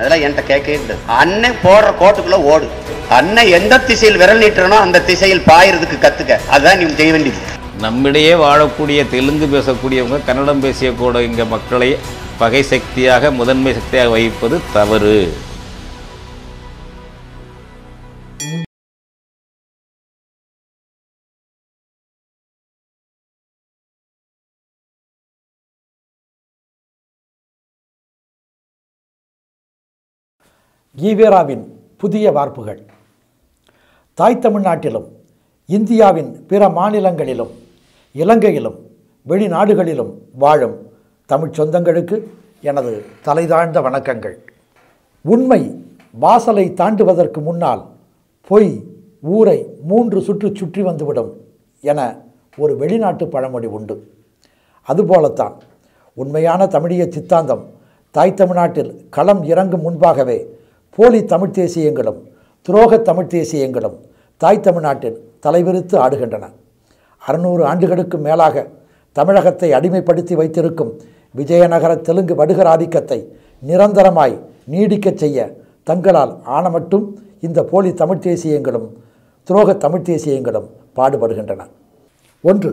அதெல்லாம் என்கிட்ட கேட்கவே கூடாது அண்ணன் போடுற கோட்டுக்குள்ள ஓடு அண்ணன் எந்த திசையில் விரல் நீட்டுறனோ அந்த திசையில் பாயறதுக்கு கத்துக்க அதுதான் நீ செய்ய வேண்டியது நம்மிடையே வாழக்கூடிய தெலுங்கு பேசக்கூடியவங்க கன்னடம் பேசிய கூட இங்க மக்களை பகை சக்தியாக முதன்மை சக்தியாக வகிப்பது தவறு ஈவேராவின் புதிய வார்ப்புகள் தாய் தமிழ்நாட்டிலும் இந்தியாவின் பிற மாநிலங்களிலும் இலங்கையிலும் வெளிநாடுகளிலும் வாழும் தமிழ்ச் சொந்தங்களுக்கு எனது தலைதாழ்ந்த வணக்கங்கள் உண்மை வாசலை தாண்டுவதற்கு முன்னால் பொய் ஊரை மூன்று சுற்று சுற்றி வந்துவிடும் என ஒரு வெளிநாட்டு பழமொழி உண்டு அதுபோலத்தான் உண்மையான தமிழிய சித்தாந்தம் தாய் தமிழ்நாட்டில் களம் இறங்கும் முன்பாகவே போலி தமிழ்த் தேசியங்களும் துரோக தமிழ்த் தேசியங்களும் தாய் தமிழ்நாட்டில் தலைவிரித்து ஆடுகின்றன அறுநூறு ஆண்டுகளுக்கு மேலாக தமிழகத்தை அடிமைப்படுத்தி வைத்திருக்கும் விஜயநகர தெலுங்கு வடுகர் ஆதிக்கத்தை நிரந்தரமாய் நீடிக்கச் செய்ய தங்களால் ஆன மட்டும் இந்த போலி தமிழ்த் தேசியங்களும் துரோக தமிழ்த் தேசியங்களும் பாடுபடுகின்றன ஒன்று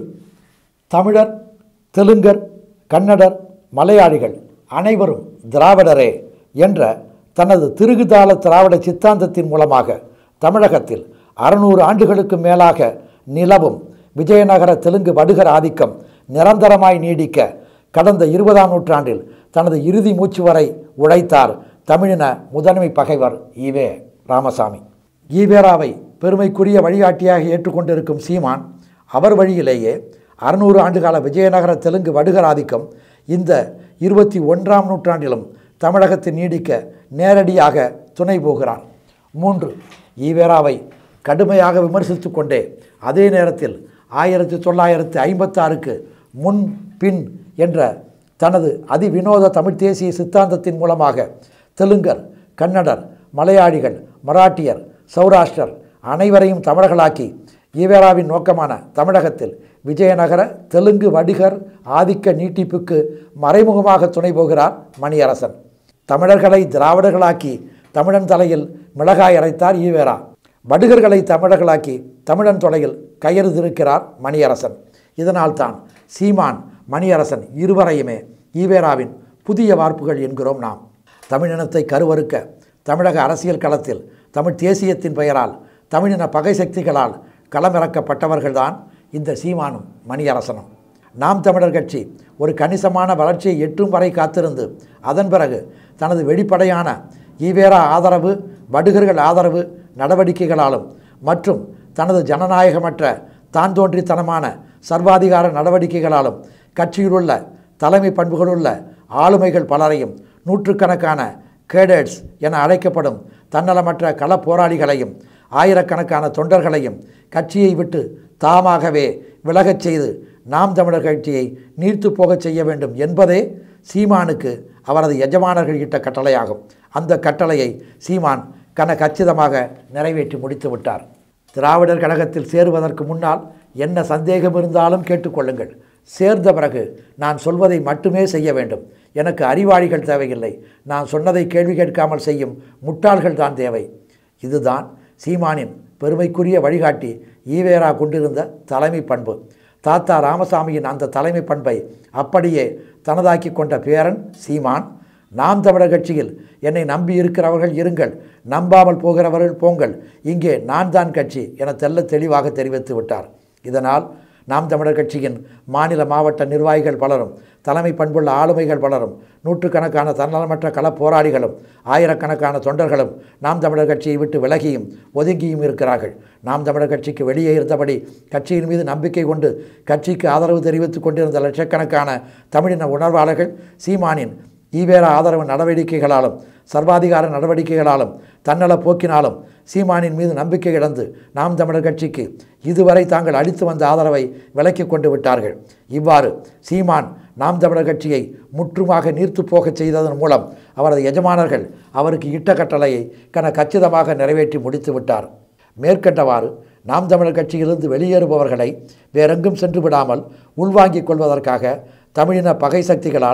தமிழர் தெலுங்கர் கன்னடர் மலையாளிகள் அனைவரும் திராவிடரே என்ற தனது திருகுதாள திராவிட சித்தாந்தத்தின் மூலமாக தமிழகத்தில் அறுநூறு ஆண்டுகளுக்கு மேலாக நிலவும் விஜயநகர தெலுங்கு வடுகர் ஆதிக்கம் நிரந்தரமாய் நீடிக்க கடந்த இருபதாம் நூற்றாண்டில் தனது இறுதி மூச்சு வரை உழைத்தார் தமிழின முதன்மை பகைவர் ஈவே ராமசாமி ஈவேராவை பெருமைக்குரிய வழிகாட்டியாக ஏற்றுக்கொண்டிருக்கும் சீமான் அவர் வழியிலேயே அறுநூறு ஆண்டுகால விஜயநகர தெலுங்கு வடுகர் ஆதிக்கம் இந்த இருபத்தி ஒன்றாம் நூற்றாண்டிலும் தமிழகத்தில் நீடிக்க நேரடியாக துணை போகிறார் மூன்று ஈவேராவை கடுமையாக விமர்சித்து கொண்டே அதே நேரத்தில் ஆயிரத்தி தொள்ளாயிரத்தி ஐம்பத்தாறுக்கு முன் பின் என்ற தனது அதிவினோத தமிழ் தேசிய சித்தாந்தத்தின் மூலமாக தெலுங்கர் கன்னடர் மலையாளிகள் மராட்டியர் சௌராஷ்டிரர் அனைவரையும் தமிழர்களாக்கி ஈவேராவின் நோக்கமான தமிழகத்தில் விஜயநகர தெலுங்கு வடிகர் ஆதிக்க நீட்டிப்புக்கு மறைமுகமாக துணை போகிறார் மணியரசன் தமிழர்களை திராவிடர்களாக்கி தமிழன் தலையில் மிளகாய் அரைத்தார் ஈவேரா வடுகர்களை தமிழர்களாக்கி தமிழன் தொலையில் கையெழுத்திருக்கிறார் மணியரசன் இதனால்தான் சீமான் மணியரசன் இருவரையுமே ஈவேராவின் புதிய வார்ப்புகள் என்கிறோம் நாம் தமிழினத்தை கருவறுக்க தமிழக அரசியல் களத்தில் தமிழ் தேசியத்தின் பெயரால் தமிழின பகை சக்திகளால் களமிறக்கப்பட்டவர்கள்தான் இந்த சீமானும் மணியரசனும் நாம் தமிழர் கட்சி ஒரு கணிசமான வளர்ச்சியை எட்டும் வரை காத்திருந்து அதன் பிறகு தனது வெளிப்படையான ஈவேரா ஆதரவு வடுகர்கள் ஆதரவு நடவடிக்கைகளாலும் மற்றும் தனது ஜனநாயகமற்ற தான் தோன்றித்தனமான சர்வாதிகார நடவடிக்கைகளாலும் கட்சியிலுள்ள தலைமை பண்புகளுள்ள ஆளுமைகள் பலரையும் நூற்றுக்கணக்கான கேடட்ஸ் என அழைக்கப்படும் தன்னலமற்ற கள போராளிகளையும் ஆயிரக்கணக்கான தொண்டர்களையும் கட்சியை விட்டு தாமாகவே விலகச் செய்து நாம் தமிழர் கட்சியை நீர்த்து போகச் செய்ய வேண்டும் என்பதே சீமானுக்கு அவரது எஜமானர்கள் இட்ட கட்டளையாகும் அந்த கட்டளையை சீமான் கன கச்சிதமாக நிறைவேற்றி முடித்து விட்டார் திராவிடர் கழகத்தில் சேருவதற்கு முன்னால் என்ன சந்தேகம் இருந்தாலும் கேட்டுக்கொள்ளுங்கள் சேர்ந்த பிறகு நான் சொல்வதை மட்டுமே செய்ய வேண்டும் எனக்கு அறிவாளிகள் தேவையில்லை நான் சொன்னதை கேள்வி கேட்காமல் செய்யும் முட்டாள்கள் தான் தேவை இதுதான் சீமானின் பெருமைக்குரிய வழிகாட்டி ஈவேரா கொண்டிருந்த தலைமை பண்பு தாத்தா ராமசாமியின் அந்த தலைமை பண்பை அப்படியே தனதாக்கி கொண்ட பேரன் சீமான் நாம் தமிழர் கட்சியில் என்னை நம்பி இருக்கிறவர்கள் இருங்கள் நம்பாமல் போகிறவர்கள் போங்கள் இங்கே நான் தான் கட்சி என தெல்ல தெளிவாக தெரிவித்து விட்டார் இதனால் நாம் தமிழர் கட்சியின் மாநில மாவட்ட நிர்வாகிகள் பலரும் தலைமை பண்புள்ள ஆளுமைகள் பலரும் நூற்றுக்கணக்கான தன்னலமற்ற கள போராளிகளும் ஆயிரக்கணக்கான தொண்டர்களும் நாம் தமிழர் கட்சியை விட்டு விலகியும் ஒதுங்கியும் இருக்கிறார்கள் நாம் தமிழர் கட்சிக்கு வெளியே இருந்தபடி கட்சியின் மீது நம்பிக்கை கொண்டு கட்சிக்கு ஆதரவு தெரிவித்துக் கொண்டிருந்த லட்சக்கணக்கான தமிழின உணர்வாளர்கள் சீமானின் ஈவேரா ஆதரவு நடவடிக்கைகளாலும் சர்வாதிகார நடவடிக்கைகளாலும் தன்னல போக்கினாலும் சீமானின் மீது நம்பிக்கை இழந்து நாம் தமிழர் கட்சிக்கு இதுவரை தாங்கள் அளித்து வந்த ஆதரவை விலக்கிக் கொண்டு விட்டார்கள் இவ்வாறு சீமான் நாம் தமிழர் கட்சியை முற்றுமாக நீர்த்து போகச் செய்ததன் மூலம் அவரது எஜமானர்கள் அவருக்கு இட்ட கட்டளையை கன கச்சிதமாக நிறைவேற்றி முடித்து விட்டார் மேற்கண்டவாறு நாம் தமிழர் கட்சியிலிருந்து வெளியேறுபவர்களை வேறெங்கும் சென்று விடாமல் உள்வாங்கிக் கொள்வதற்காக தமிழின பகை சக்திகளால்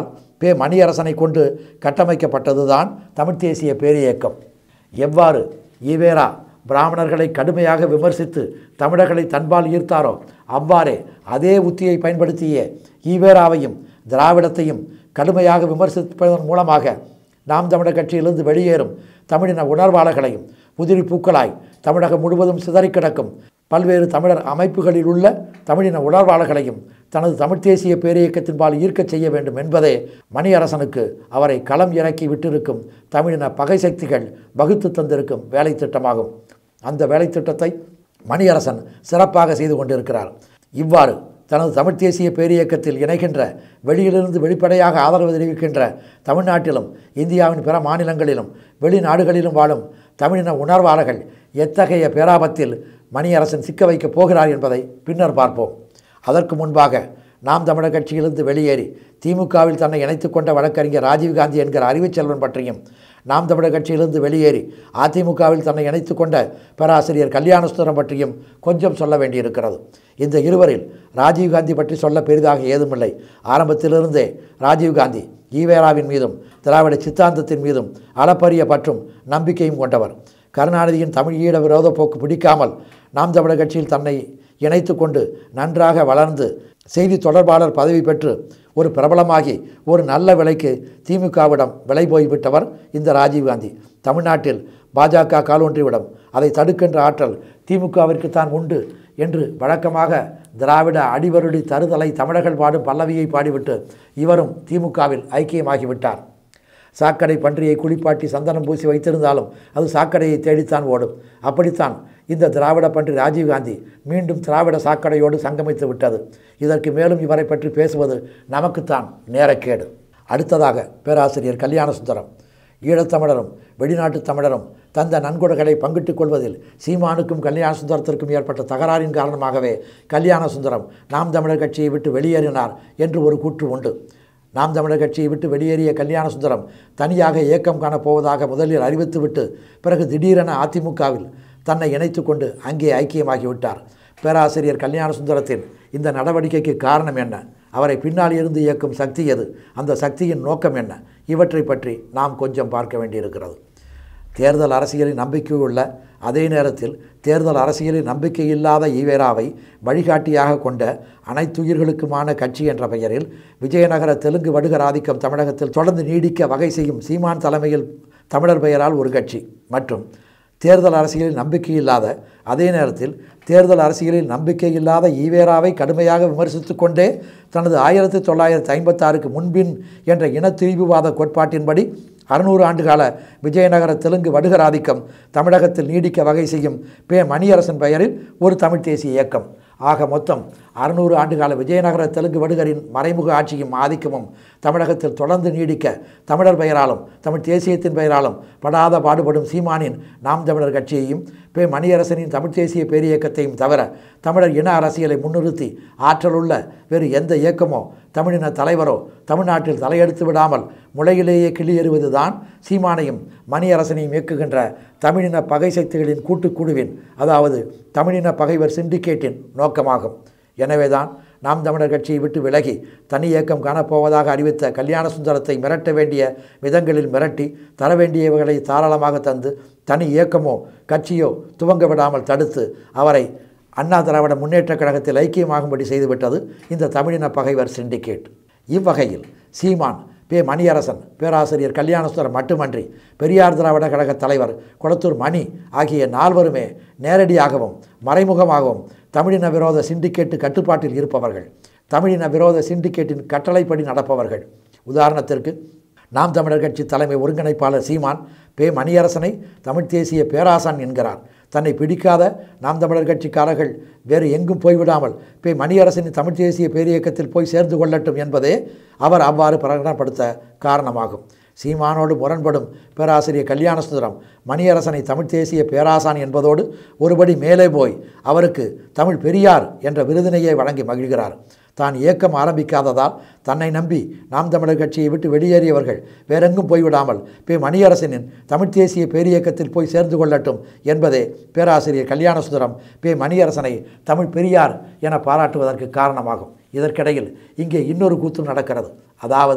பே மணியரசனை கொண்டு கட்டமைக்கப்பட்டதுதான் தமிழ்த் தேசிய பேரியக்கம் எவ்வாறு ஈவேரா பிராமணர்களை கடுமையாக விமர்சித்து தமிழர்களை தன்பால் ஈர்த்தாரோ அவ்வாறே அதே உத்தியை பயன்படுத்திய ஈவேராவையும் திராவிடத்தையும் கடுமையாக விமர்சிப்பதன் மூலமாக நாம் தமிழர் கட்சியிலிருந்து வெளியேறும் தமிழின உணர்வாளர்களையும் உதிரி பூக்களாய் தமிழகம் முழுவதும் சிதறிக் கிடக்கும் பல்வேறு தமிழர் அமைப்புகளில் உள்ள தமிழின உணர்வாளர்களையும் தனது தமிழ்த் தேசிய பேரியக்கத்தின்பால் ஈர்க்கச் செய்ய வேண்டும் என்பதே மணியரசனுக்கு அவரை களம் இறக்கி விட்டிருக்கும் தமிழின பகை சக்திகள் வகுத்து தந்திருக்கும் வேலை திட்டமாகும் அந்த வேலை திட்டத்தை மணியரசன் சிறப்பாக செய்து கொண்டிருக்கிறார் இவ்வாறு தனது தமிழ்த் தேசிய பேரியக்கத்தில் இணைகின்ற வெளியிலிருந்து வெளிப்படையாக ஆதரவு தெரிவிக்கின்ற தமிழ்நாட்டிலும் இந்தியாவின் பிற மாநிலங்களிலும் வெளிநாடுகளிலும் வாழும் தமிழின உணர்வாளர்கள் எத்தகைய பேராபத்தில் மணியரசன் சிக்க வைக்கப் போகிறார் என்பதை பின்னர் பார்ப்போம் அதற்கு முன்பாக நாம் தமிழர் கட்சியிலிருந்து வெளியேறி திமுகவில் தன்னை இணைத்துக் கொண்ட வழக்கறிஞர் ராஜீவ்காந்தி என்கிற அறிவுச்செல்வன் பற்றியும் நாம் தமிழர் கட்சியிலிருந்து வெளியேறி அதிமுகவில் தன்னை இணைத்துக் கொண்ட பேராசிரியர் கல்யாணசுந்தரம் பற்றியும் கொஞ்சம் சொல்ல வேண்டியிருக்கிறது இந்த இருவரில் ராஜீவ்காந்தி பற்றி சொல்ல பெரிதாக ஏதுமில்லை ஆரம்பத்திலிருந்தே ராஜீவ்காந்தி ஈவேராவின் மீதும் திராவிட சித்தாந்தத்தின் மீதும் அளப்பரிய பற்றும் நம்பிக்கையும் கொண்டவர் கருணாநிதியின் தமிழ் ஈழ விரோத போக்கு பிடிக்காமல் நாம் தமிழர் கட்சியில் தன்னை இணைத்து கொண்டு நன்றாக வளர்ந்து செய்தி தொடர்பாளர் பதவி பெற்று ஒரு பிரபலமாகி ஒரு நல்ல விலைக்கு திமுகவிடம் விலை போய்விட்டவர் இந்த ராஜீவ்காந்தி தமிழ்நாட்டில் பாஜக காலொன்றிவிடம் அதை தடுக்கின்ற ஆற்றல் திமுகவிற்கு தான் உண்டு என்று வழக்கமாக திராவிட அடிவருடி தருதலை தமிழர்கள் பாடும் பல்லவியை பாடிவிட்டு இவரும் திமுகவில் ஐக்கியமாகிவிட்டார் சாக்கடை பன்றியை குளிப்பாட்டி சந்தனம் பூசி வைத்திருந்தாலும் அது சாக்கடையை தேடித்தான் ஓடும் அப்படித்தான் இந்த திராவிட பன்றி ராஜீவ்காந்தி மீண்டும் திராவிட சாக்கடையோடு சங்கமித்து விட்டது இதற்கு மேலும் இவரை பற்றி பேசுவது நமக்குத்தான் நேரக்கேடு அடுத்ததாக பேராசிரியர் கல்யாணசுந்தரம் ஈழத்தமிழரும் வெளிநாட்டு தமிழரும் தந்த நன்கொடைகளை பங்கிட்டுக் கொள்வதில் சீமானுக்கும் கல்யாண சுந்தரத்திற்கும் ஏற்பட்ட தகராறின் காரணமாகவே கல்யாண சுந்தரம் நாம் தமிழர் கட்சியை விட்டு வெளியேறினார் என்று ஒரு கூற்று உண்டு நாம் தமிழர் கட்சியை விட்டு வெளியேறிய கல்யாண சுந்தரம் தனியாக இயக்கம் காணப்போவதாக முதலில் அறிவித்துவிட்டு பிறகு திடீரென அதிமுகவில் தன்னை இணைத்து கொண்டு அங்கே ஐக்கியமாகிவிட்டார் பேராசிரியர் கல்யாண சுந்தரத்தின் இந்த நடவடிக்கைக்கு காரணம் என்ன அவரை பின்னால் இருந்து இயக்கும் சக்தி எது அந்த சக்தியின் நோக்கம் என்ன இவற்றை பற்றி நாம் கொஞ்சம் பார்க்க வேண்டியிருக்கிறது தேர்தல் அரசியலில் நம்பிக்கை உள்ள அதே நேரத்தில் தேர்தல் அரசியலில் நம்பிக்கை இல்லாத ஈவேராவை வழிகாட்டியாக கொண்ட அனைத்துயிர்களுக்குமான கட்சி என்ற பெயரில் விஜயநகர தெலுங்கு வடுகர் ஆதிக்கம் தமிழகத்தில் தொடர்ந்து நீடிக்க வகை செய்யும் சீமான் தலைமையில் தமிழர் பெயரால் ஒரு கட்சி மற்றும் தேர்தல் அரசியலில் நம்பிக்கை இல்லாத அதே நேரத்தில் தேர்தல் அரசியலில் நம்பிக்கை இல்லாத ஈவேராவை கடுமையாக விமர்சித்து கொண்டே தனது ஆயிரத்தி தொள்ளாயிரத்தி ஐம்பத்தாறுக்கு முன்பின் என்ற இனத்திரிவுவாத கோட்பாட்டின்படி அறுநூறு ஆண்டுகால விஜயநகர தெலுங்கு வடுகர் ஆதிக்கம் தமிழகத்தில் நீடிக்க வகை செய்யும் பே மணியரசன் பெயரில் ஒரு தமிழ் தேசிய இயக்கம் ஆக மொத்தம் அறுநூறு ஆண்டுகால விஜயநகர தெலுங்கு வடுகரின் மறைமுக ஆட்சியும் ஆதிக்கமும் தமிழகத்தில் தொடர்ந்து நீடிக்க தமிழர் பெயராலும் தமிழ் தேசியத்தின் பெயராலும் படாத பாடுபடும் சீமானின் நாம் தமிழர் கட்சியையும் பே மணியரசனின் தமிழ் தேசிய பேரியக்கத்தையும் தவிர தமிழர் இன அரசியலை முன்னிறுத்தி ஆற்றலுள்ள வேறு எந்த இயக்கமோ தமிழின தலைவரோ தமிழ்நாட்டில் தலையெடுத்து விடாமல் முளையிலேயே கிளியேறுவதுதான் சீமானையும் மணியரசனையும் இயக்குகின்ற தமிழின பகை சக்திகளின் கூட்டுக்குழுவின் அதாவது தமிழின பகைவர் சிண்டிகேட்டின் நோக்கமாகும் எனவேதான் நாம் தமிழர் கட்சியை விட்டு விலகி தனி இயக்கம் காணப்போவதாக அறிவித்த கல்யாண சுந்தரத்தை மிரட்ட வேண்டிய விதங்களில் மிரட்டி தர வேண்டியவைகளை தாராளமாக தந்து தனி இயக்கமோ கட்சியோ துவங்க விடாமல் தடுத்து அவரை அண்ணா திராவிட முன்னேற்றக் கழகத்தில் ஐக்கியமாகும்படி செய்துவிட்டது இந்த தமிழின பகைவர் சிண்டிகேட் இவ்வகையில் சீமான் பே மணியரசன் பேராசிரியர் கல்யாணசுந்தரம் மட்டுமன்றி பெரியார் திராவிட கழக தலைவர் கொளத்தூர் மணி ஆகிய நால்வருமே நேரடியாகவும் மறைமுகமாகவும் தமிழின விரோத சிண்டிகேட்டு கட்டுப்பாட்டில் இருப்பவர்கள் தமிழின விரோத சிண்டிகேட்டின் கட்டளைப்படி நடப்பவர்கள் உதாரணத்திற்கு நாம் தமிழர் கட்சி தலைமை ஒருங்கிணைப்பாளர் சீமான் பே மணியரசனை தமிழ்த் தேசிய பேராசான் என்கிறார் தன்னை பிடிக்காத நாம் தமிழர் கட்சிக்காரர்கள் வேறு எங்கும் போய்விடாமல் பே மணியரசனின் தமிழ்த் தேசிய பேரியக்கத்தில் போய் சேர்ந்து கொள்ளட்டும் என்பதே அவர் அவ்வாறு பிரகடனப்படுத்த காரணமாகும் சீமானோடு முரண்படும் பேராசிரியர் கல்யாணசுந்தரம் மணியரசனை தமிழ்த் தேசிய பேராசான் என்பதோடு ஒருபடி மேலே போய் அவருக்கு தமிழ் பெரியார் என்ற விருதினையே வழங்கி மகிழ்கிறார் தான் இயக்கம் ஆரம்பிக்காததால் தன்னை நம்பி நாம் தமிழர் கட்சியை விட்டு வெளியேறியவர்கள் வேறெங்கும் போய்விடாமல் பே மணியரசனின் தமிழ்த் தேசிய பேரியக்கத்தில் போய் சேர்ந்து கொள்ளட்டும் என்பதே பேராசிரியர் கல்யாணசுந்தரம் பே மணியரசனை தமிழ் பெரியார் என பாராட்டுவதற்கு காரணமாகும் இதற்கிடையில் இங்கே இன்னொரு கூத்து நடக்கிறது அதாவது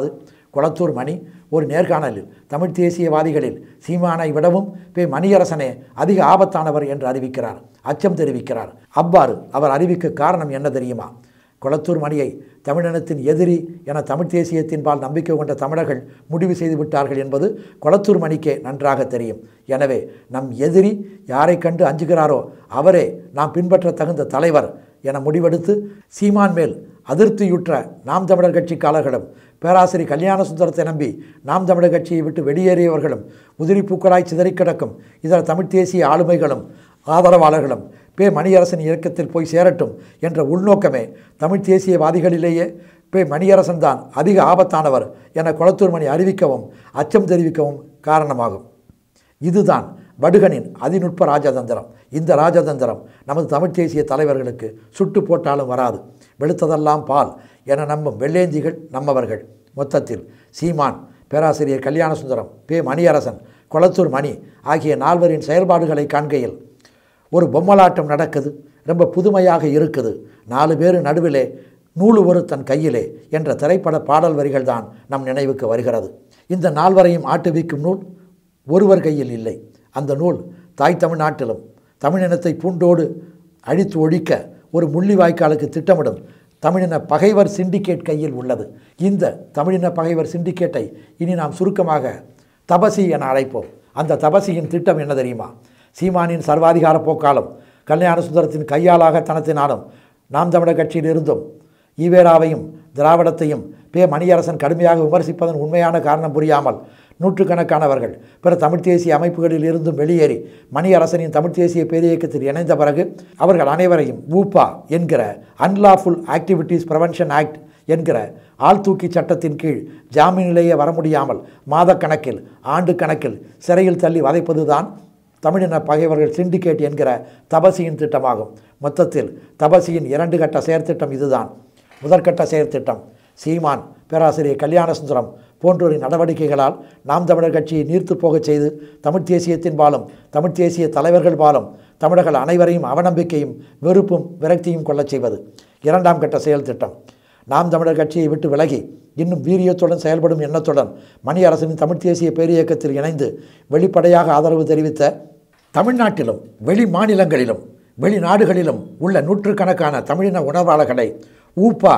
கொளத்தூர் மணி ஒரு நேர்காணலில் தமிழ் தேசியவாதிகளில் சீமானை விடவும் பே மணியரசனே அதிக ஆபத்தானவர் என்று அறிவிக்கிறார் அச்சம் தெரிவிக்கிறார் அவ்வாறு அவர் அறிவிக்க காரணம் என்ன தெரியுமா கொளத்தூர் மணியை தமிழினத்தின் எதிரி என தமிழ் தேசியத்தின்பால் நம்பிக்கை கொண்ட தமிழர்கள் முடிவு செய்து விட்டார்கள் என்பது கொளத்தூர் மணிக்கே நன்றாக தெரியும் எனவே நம் எதிரி யாரை கண்டு அஞ்சுகிறாரோ அவரே நாம் பின்பற்ற தகுந்த தலைவர் என முடிவெடுத்து சீமான் மேல் அதிருப்தியுற்ற நாம் தமிழர் கட்சிக்காரர்களும் பேராசிரியர் கல்யாண சுந்தரத்தை நம்பி நாம் தமிழர் கட்சியை விட்டு வெளியேறியவர்களும் உதிரி பூக்களாய் சிதறிக் கிடக்கும் இதர தமிழ் தேசிய ஆளுமைகளும் ஆதரவாளர்களும் பே மணியரசன் இயக்கத்தில் போய் சேரட்டும் என்ற உள்நோக்கமே தமிழ் தேசியவாதிகளிலேயே பே மணியரசன் தான் அதிக ஆபத்தானவர் என கொளத்தூர் மணி அறிவிக்கவும் அச்சம் தெரிவிக்கவும் காரணமாகும் இதுதான் வடுகனின் அதிநுட்ப ராஜதந்திரம் இந்த ராஜதந்திரம் நமது தமிழ் தேசிய தலைவர்களுக்கு சுட்டு போட்டாலும் வராது வெளுத்ததெல்லாம் பால் என நம்பும் வெள்ளேந்திகள் நம்மவர்கள் மொத்தத்தில் சீமான் பேராசிரியர் கல்யாண சுந்தரம் பே மணியரசன் கொளத்தூர் மணி ஆகிய நால்வரின் செயல்பாடுகளை காண்கையில் ஒரு பொம்மலாட்டம் நடக்குது ரொம்ப புதுமையாக இருக்குது நாலு பேர் நடுவிலே நூலு ஒரு தன் கையிலே என்ற திரைப்பட பாடல் வரிகள் தான் நம் நினைவுக்கு வருகிறது இந்த நால்வரையும் ஆட்டுவிக்கும் நூல் ஒருவர் கையில் இல்லை அந்த நூல் தாய் தமிழ்நாட்டிலும் தமிழினத்தை பூண்டோடு அழித்து ஒழிக்க ஒரு முள்ளிவாய்க்காலுக்கு திட்டமிடும் தமிழின பகைவர் சிண்டிகேட் கையில் உள்ளது இந்த தமிழின பகைவர் சிண்டிகேட்டை இனி நாம் சுருக்கமாக தபசி என அழைப்போம் அந்த தபசியின் திட்டம் என்ன தெரியுமா சீமானின் சர்வாதிகார போக்காலும் கல்யாண சுந்தரத்தின் கையாளாக தனத்தினாலும் நாம் தமிழர் கட்சியில் இருந்தும் ஈவேராவையும் திராவிடத்தையும் பே மணியரசன் கடுமையாக விமர்சிப்பதன் உண்மையான காரணம் புரியாமல் நூற்றுக்கணக்கானவர்கள் பிற தமிழ் தேசிய அமைப்புகளில் இருந்தும் வெளியேறி மணியரசனின் தமிழ் தேசிய பேரியக்கத்தில் இணைந்த பிறகு அவர்கள் அனைவரையும் ஊப்பா என்கிற அன்லாஃபுல் ஆக்டிவிட்டீஸ் ப்ரிவென்ஷன் ஆக்ட் என்கிற ஆள்தூக்கி சட்டத்தின் கீழ் ஜாமீனிலேயே வர முடியாமல் மாதக்கணக்கில் ஆண்டு கணக்கில் சிறையில் தள்ளி வதைப்பதுதான் தமிழின பகைவர்கள் சிண்டிகேட் என்கிற தபசியின் திட்டமாகும் மொத்தத்தில் தபசியின் இரண்டு கட்ட செயற்திட்டம் இதுதான் முதற்கட்ட செயற்திட்டம் சீமான் பேராசிரியர் கல்யாணசுந்தரம் போன்றோரின் நடவடிக்கைகளால் நாம் தமிழர் கட்சியை நீர்த்து போகச் செய்து தமிழ் தேசியத்தின் பாலும் தமிழ் தேசிய தலைவர்கள் பாலும் தமிழர்கள் அனைவரையும் அவநம்பிக்கையும் வெறுப்பும் விரக்தியும் கொள்ளச் செய்வது இரண்டாம் கட்ட செயல் திட்டம் நாம் தமிழர் கட்சியை விட்டு விலகி இன்னும் வீரியத்துடன் செயல்படும் எண்ணத்துடன் மணி அரசின் தமிழ் தேசிய பேரியக்கத்தில் இணைந்து வெளிப்படையாக ஆதரவு தெரிவித்த தமிழ்நாட்டிலும் வெளி மாநிலங்களிலும் வெளிநாடுகளிலும் உள்ள நூற்றுக்கணக்கான தமிழின உணர்வாளர்களை ஊப்பா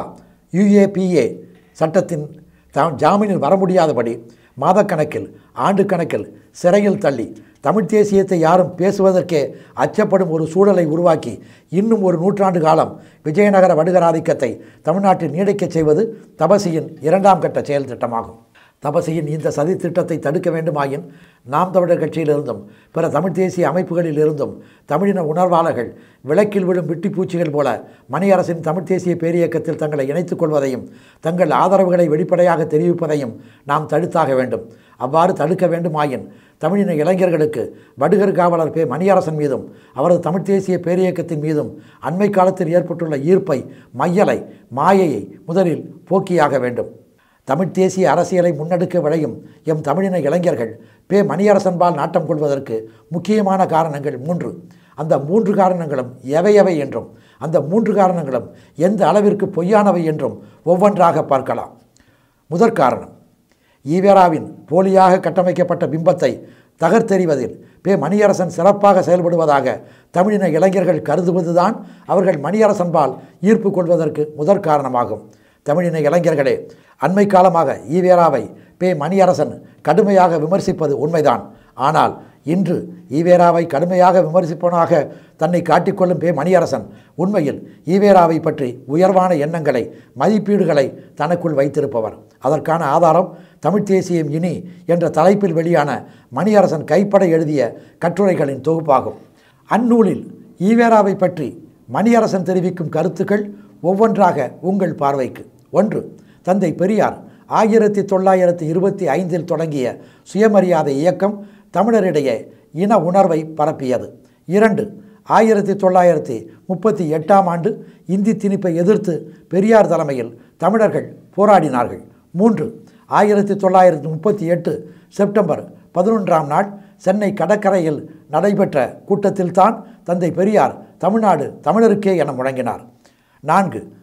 யுஏபிஏ சட்டத்தின் த ஜாமீனில் வர முடியாதபடி மாதக்கணக்கில் ஆண்டு கணக்கில் சிறையில் தள்ளி தமிழ் தேசியத்தை யாரும் பேசுவதற்கே அச்சப்படும் ஒரு சூழலை உருவாக்கி இன்னும் ஒரு நூற்றாண்டு காலம் விஜயநகர வடுகராதிக்கத்தை தமிழ்நாட்டில் நீடிக்கச் செய்வது தபசியின் இரண்டாம் கட்ட செயல் திட்டமாகும் தபசியின் இந்த சதி திட்டத்தை தடுக்க வேண்டுமாயின் நாம் தமிழர் கட்சியிலிருந்தும் பிற தமிழ் தேசிய அமைப்புகளில் இருந்தும் தமிழின உணர்வாளர்கள் விளக்கில் விழும் விட்டிப்பூச்சிகள் போல மணியரசின் தமிழ் தேசிய பேரியக்கத்தில் தங்களை இணைத்துக் கொள்வதையும் தங்கள் ஆதரவுகளை வெளிப்படையாக தெரிவிப்பதையும் நாம் தடுத்தாக வேண்டும் அவ்வாறு தடுக்க வேண்டுமாயின் தமிழின இளைஞர்களுக்கு வடுகர் காவலர் பே மணியரசன் மீதும் அவரது தமிழ் தேசிய பேரியக்கத்தின் மீதும் அண்மை காலத்தில் ஏற்பட்டுள்ள ஈர்ப்பை மையலை மாயையை முதலில் போக்கியாக வேண்டும் தமிழ் தேசிய அரசியலை முன்னெடுக்க விளையும் எம் தமிழின இளைஞர்கள் பே மணியரசன்பால் நாட்டம் கொள்வதற்கு முக்கியமான காரணங்கள் மூன்று அந்த மூன்று காரணங்களும் எவை எவை என்றும் அந்த மூன்று காரணங்களும் எந்த அளவிற்கு பொய்யானவை என்றும் ஒவ்வொன்றாக பார்க்கலாம் முதற் காரணம் ஈவேராவின் போலியாக கட்டமைக்கப்பட்ட பிம்பத்தை தகர்த்தெறிவதில் பே மணியரசன் சிறப்பாக செயல்படுவதாக தமிழின இளைஞர்கள் கருதுவதுதான் அவர்கள் மணியரசன்பால் ஈர்ப்பு கொள்வதற்கு முதற் காரணமாகும் தமிழின இளைஞர்களே அண்மை காலமாக ஈவேராவை பே மணியரசன் கடுமையாக விமர்சிப்பது உண்மைதான் ஆனால் இன்று ஈவேராவை கடுமையாக விமர்சிப்பவனாக தன்னை காட்டிக்கொள்ளும் பே மணியரசன் உண்மையில் ஈவேராவை பற்றி உயர்வான எண்ணங்களை மதிப்பீடுகளை தனக்குள் வைத்திருப்பவர் அதற்கான ஆதாரம் தமிழ் தேசியம் இனி என்ற தலைப்பில் வெளியான மணியரசன் கைப்பட எழுதிய கட்டுரைகளின் தொகுப்பாகும் அந்நூலில் ஈவேராவை பற்றி மணியரசன் தெரிவிக்கும் கருத்துக்கள் ஒவ்வொன்றாக உங்கள் பார்வைக்கு ஒன்று தந்தை பெரியார் ஆயிரத்தி தொள்ளாயிரத்தி இருபத்தி ஐந்தில் தொடங்கிய சுயமரியாதை இயக்கம் தமிழரிடையே இன உணர்வை பரப்பியது இரண்டு ஆயிரத்தி தொள்ளாயிரத்தி முப்பத்தி எட்டாம் ஆண்டு இந்தி திணிப்பை எதிர்த்து பெரியார் தலைமையில் தமிழர்கள் போராடினார்கள் மூன்று ஆயிரத்தி தொள்ளாயிரத்தி முப்பத்தி எட்டு செப்டம்பர் பதினொன்றாம் நாள் சென்னை கடற்கரையில் நடைபெற்ற கூட்டத்தில்தான் தந்தை பெரியார் தமிழ்நாடு தமிழருக்கே என முழங்கினார் நான்கு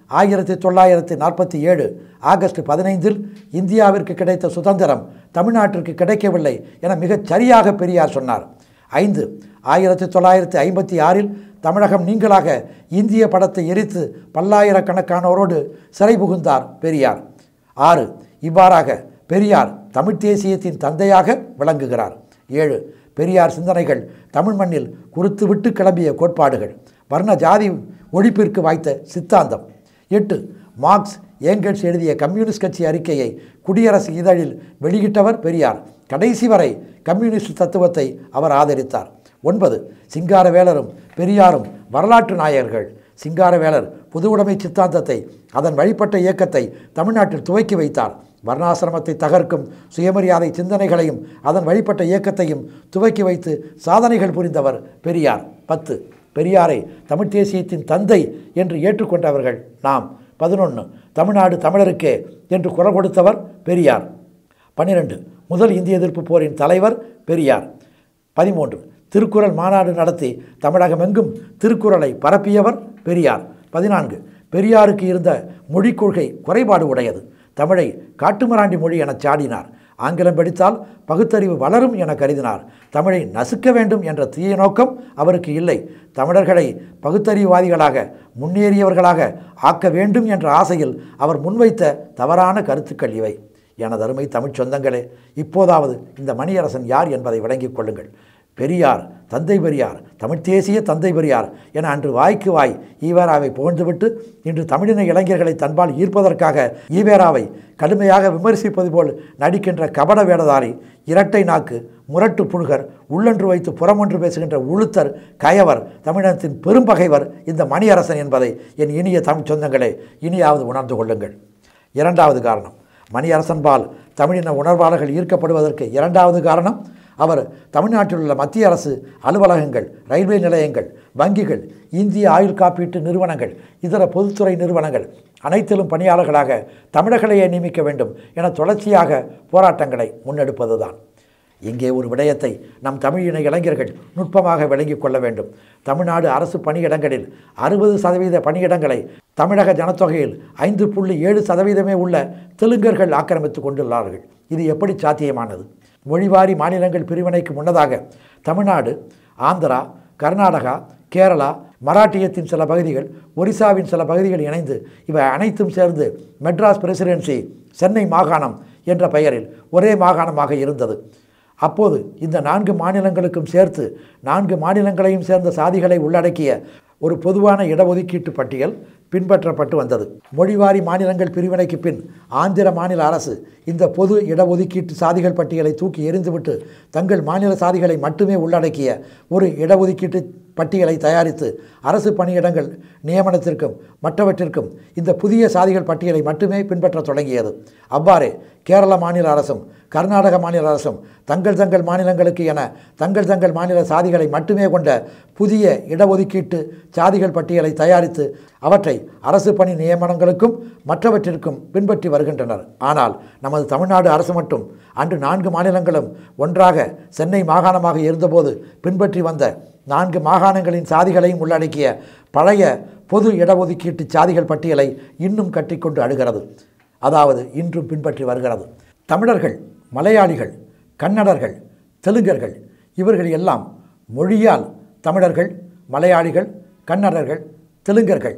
ஆயிரத்தி தொள்ளாயிரத்தி நாற்பத்தி ஏழு ஆகஸ்ட் பதினைந்தில் இந்தியாவிற்கு கிடைத்த சுதந்திரம் தமிழ்நாட்டிற்கு கிடைக்கவில்லை என மிகச் சரியாக பெரியார் சொன்னார் ஐந்து ஆயிரத்தி தொள்ளாயிரத்தி ஐம்பத்தி ஆறில் தமிழகம் நீங்களாக இந்திய படத்தை எரித்து பல்லாயிரக்கணக்கானோரோடு சிறை புகுந்தார் பெரியார் ஆறு இவ்வாறாக பெரியார் தமிழ்த் தேசியத்தின் தந்தையாக விளங்குகிறார் ஏழு பெரியார் சிந்தனைகள் தமிழ் மண்ணில் குறுத்துவிட்டு கிளம்பிய கோட்பாடுகள் வர்ண ஜாதி ஒழிப்பிற்கு வாய்த்த சித்தாந்தம் எட்டு மார்க்ஸ் ஏங்கல்ஸ் எழுதிய கம்யூனிஸ்ட் கட்சி அறிக்கையை குடியரசு இதழில் வெளியிட்டவர் பெரியார் கடைசி வரை கம்யூனிஸ்ட் தத்துவத்தை அவர் ஆதரித்தார் ஒன்பது சிங்காரவேலரும் பெரியாரும் வரலாற்று நாயகர்கள் சிங்காரவேலர் பொதுவுடைமை சித்தாந்தத்தை அதன் வழிபட்ட இயக்கத்தை தமிழ்நாட்டில் துவக்கி வைத்தார் வர்ணாசிரமத்தை தகர்க்கும் சுயமரியாதை சிந்தனைகளையும் அதன் வழிபட்ட இயக்கத்தையும் துவக்கி வைத்து சாதனைகள் புரிந்தவர் பெரியார் பத்து பெரியாரை தமிழ்த் தேசியத்தின் தந்தை என்று ஏற்றுக்கொண்டவர்கள் நாம் பதினொன்று தமிழ்நாடு தமிழருக்கே என்று குரல் கொடுத்தவர் பெரியார் பன்னிரெண்டு முதல் இந்திய எதிர்ப்பு போரின் தலைவர் பெரியார் பதிமூன்று திருக்குறள் மாநாடு நடத்தி தமிழகமெங்கும் திருக்குறளை பரப்பியவர் பெரியார் பதினான்கு பெரியாருக்கு இருந்த மொழிக் கொள்கை குறைபாடு உடையது தமிழை காட்டுமிராண்டி மொழி எனச் சாடினார் ஆங்கிலம் படித்தால் பகுத்தறிவு வளரும் என கருதினார் தமிழை நசுக்க வேண்டும் என்ற தீய நோக்கம் அவருக்கு இல்லை தமிழர்களை பகுத்தறிவுவாதிகளாக முன்னேறியவர்களாக ஆக்க வேண்டும் என்ற ஆசையில் அவர் முன்வைத்த தவறான கருத்துக்கள் இவை எனதருமை தமிழ்ச் சொந்தங்களே இப்போதாவது இந்த மணியரசன் யார் என்பதை விளங்கிக் கொள்ளுங்கள் பெரியார் தந்தை பெரியார் தமிழ்த் தேசிய தந்தை பெரியார் என அன்று வாய்க்கு வாய் ஈவேராவை புகழ்ந்துவிட்டு இன்று தமிழின இளைஞர்களை தன்பால் ஈர்ப்பதற்காக ஈவேராவை கடுமையாக விமர்சிப்பது போல் நடிக்கின்ற கபட வேடதாரி இரட்டை நாக்கு முரட்டு புழுகர் உள்ளொன்று வைத்து புறமொன்று பேசுகின்ற உளுத்தர் கயவர் தமிழகத்தின் பெரும்பகைவர் இந்த மணியரசன் என்பதை என் இனிய தமிழ் சொந்தங்களே இனியாவது உணர்ந்து கொள்ளுங்கள் இரண்டாவது காரணம் மணியரசன்பால் தமிழின உணர்வாளர்கள் ஈர்க்கப்படுவதற்கு இரண்டாவது காரணம் அவர் தமிழ்நாட்டில் உள்ள மத்திய அரசு அலுவலகங்கள் ரயில்வே நிலையங்கள் வங்கிகள் இந்திய ஆயுள் காப்பீட்டு நிறுவனங்கள் இதர பொதுத்துறை நிறுவனங்கள் அனைத்திலும் பணியாளர்களாக தமிழர்களையே நியமிக்க வேண்டும் என தொடர்ச்சியாக போராட்டங்களை முன்னெடுப்பதுதான் இங்கே ஒரு விடயத்தை நம் தமிழின இளைஞர்கள் நுட்பமாக விளங்கிக் கொள்ள வேண்டும் தமிழ்நாடு அரசு பணியிடங்களில் அறுபது சதவீத பணியிடங்களை தமிழக ஜனத்தொகையில் ஐந்து புள்ளி ஏழு சதவீதமே உள்ள தெலுங்கர்கள் ஆக்கிரமித்து கொண்டுள்ளார்கள் இது எப்படி சாத்தியமானது மொழிவாரி மாநிலங்கள் பிரிவினைக்கு முன்னதாக தமிழ்நாடு ஆந்திரா கர்நாடகா கேரளா மராட்டியத்தின் சில பகுதிகள் ஒரிசாவின் சில பகுதிகள் இணைந்து இவை அனைத்தும் சேர்ந்து மெட்ராஸ் பிரசிடென்சி சென்னை மாகாணம் என்ற பெயரில் ஒரே மாகாணமாக இருந்தது அப்போது இந்த நான்கு மாநிலங்களுக்கும் சேர்த்து நான்கு மாநிலங்களையும் சேர்ந்த சாதிகளை உள்ளடக்கிய ஒரு பொதுவான இடஒதுக்கீட்டு பட்டியல் பின்பற்றப்பட்டு வந்தது மொழிவாரி மாநிலங்கள் பிரிவினைக்கு பின் ஆந்திர மாநில அரசு இந்த பொது இடஒதுக்கீட்டு சாதிகள் பட்டியலை தூக்கி எறிந்துவிட்டு தங்கள் மாநில சாதிகளை மட்டுமே உள்ளடக்கிய ஒரு இடஒதுக்கீட்டு பட்டியலை தயாரித்து அரசு பணியிடங்கள் நியமனத்திற்கும் மற்றவற்றிற்கும் இந்த புதிய சாதிகள் பட்டியலை மட்டுமே பின்பற்றத் தொடங்கியது அவ்வாறே கேரள மாநில அரசும் கர்நாடக மாநில அரசும் தங்கள் தங்கள் மாநிலங்களுக்கு என தங்கள் தங்கள் மாநில சாதிகளை மட்டுமே கொண்ட புதிய இடஒதுக்கீட்டு சாதிகள் பட்டியலை தயாரித்து அவற்றை அரசு பணி நியமனங்களுக்கும் மற்றவற்றிற்கும் பின்பற்றி வருகின்றனர் ஆனால் நமது தமிழ்நாடு அரசு மட்டும் அன்று நான்கு மாநிலங்களும் ஒன்றாக சென்னை மாகாணமாக இருந்தபோது பின்பற்றி வந்த நான்கு மாகாணங்களின் சாதிகளையும் உள்ளடக்கிய பழைய பொது இடஒதுக்கீட்டு சாதிகள் பட்டியலை இன்னும் கட்டிக்கொண்டு அழுகிறது அதாவது இன்றும் பின்பற்றி வருகிறது தமிழர்கள் மலையாளிகள் கன்னடர்கள் தெலுங்கர்கள் இவர்கள் எல்லாம் மொழியால் தமிழர்கள் மலையாளிகள் கன்னடர்கள் தெலுங்கர்கள்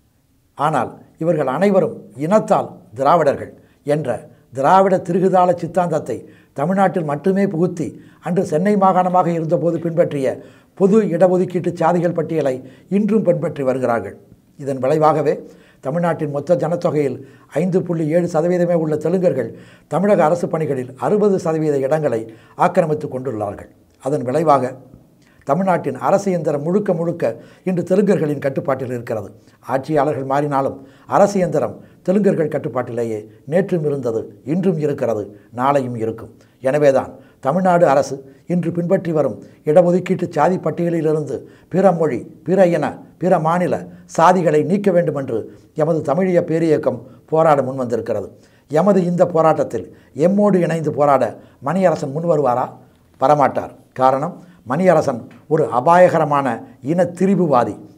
ஆனால் இவர்கள் அனைவரும் இனத்தால் திராவிடர்கள் என்ற திராவிட திருகுதாள சித்தாந்தத்தை தமிழ்நாட்டில் மட்டுமே புகுத்தி அன்று சென்னை மாகாணமாக இருந்தபோது பின்பற்றிய பொது இடஒதுக்கீட்டு சாதிகள் பட்டியலை இன்றும் பின்பற்றி வருகிறார்கள் இதன் விளைவாகவே தமிழ்நாட்டின் மொத்த ஜனத்தொகையில் ஐந்து புள்ளி ஏழு சதவீதமே உள்ள தெலுங்கர்கள் தமிழக அரசு பணிகளில் அறுபது சதவீத இடங்களை ஆக்கிரமித்து கொண்டுள்ளார்கள் அதன் விளைவாக தமிழ்நாட்டின் அரசு இயந்திரம் முழுக்க முழுக்க இன்று தெலுங்கர்களின் கட்டுப்பாட்டில் இருக்கிறது ஆட்சியாளர்கள் மாறினாலும் அரசு இயந்திரம் தெலுங்கர்கள் கட்டுப்பாட்டிலேயே நேற்றும் இருந்தது இன்றும் இருக்கிறது நாளையும் இருக்கும் எனவேதான் தமிழ்நாடு அரசு இன்று பின்பற்றி வரும் இடஒதுக்கீட்டு சாதி பட்டியலிலிருந்து பிற மொழி பிற இன பிற மாநில சாதிகளை நீக்க வேண்டும் என்று எமது தமிழிய பேரியக்கம் போராட முன்வந்திருக்கிறது எமது இந்த போராட்டத்தில் எம்மோடு இணைந்து போராட மணியரசன் முன் வருவாரா வரமாட்டார் காரணம் மணியரசன் ஒரு அபாயகரமான இன திரிபுவாதி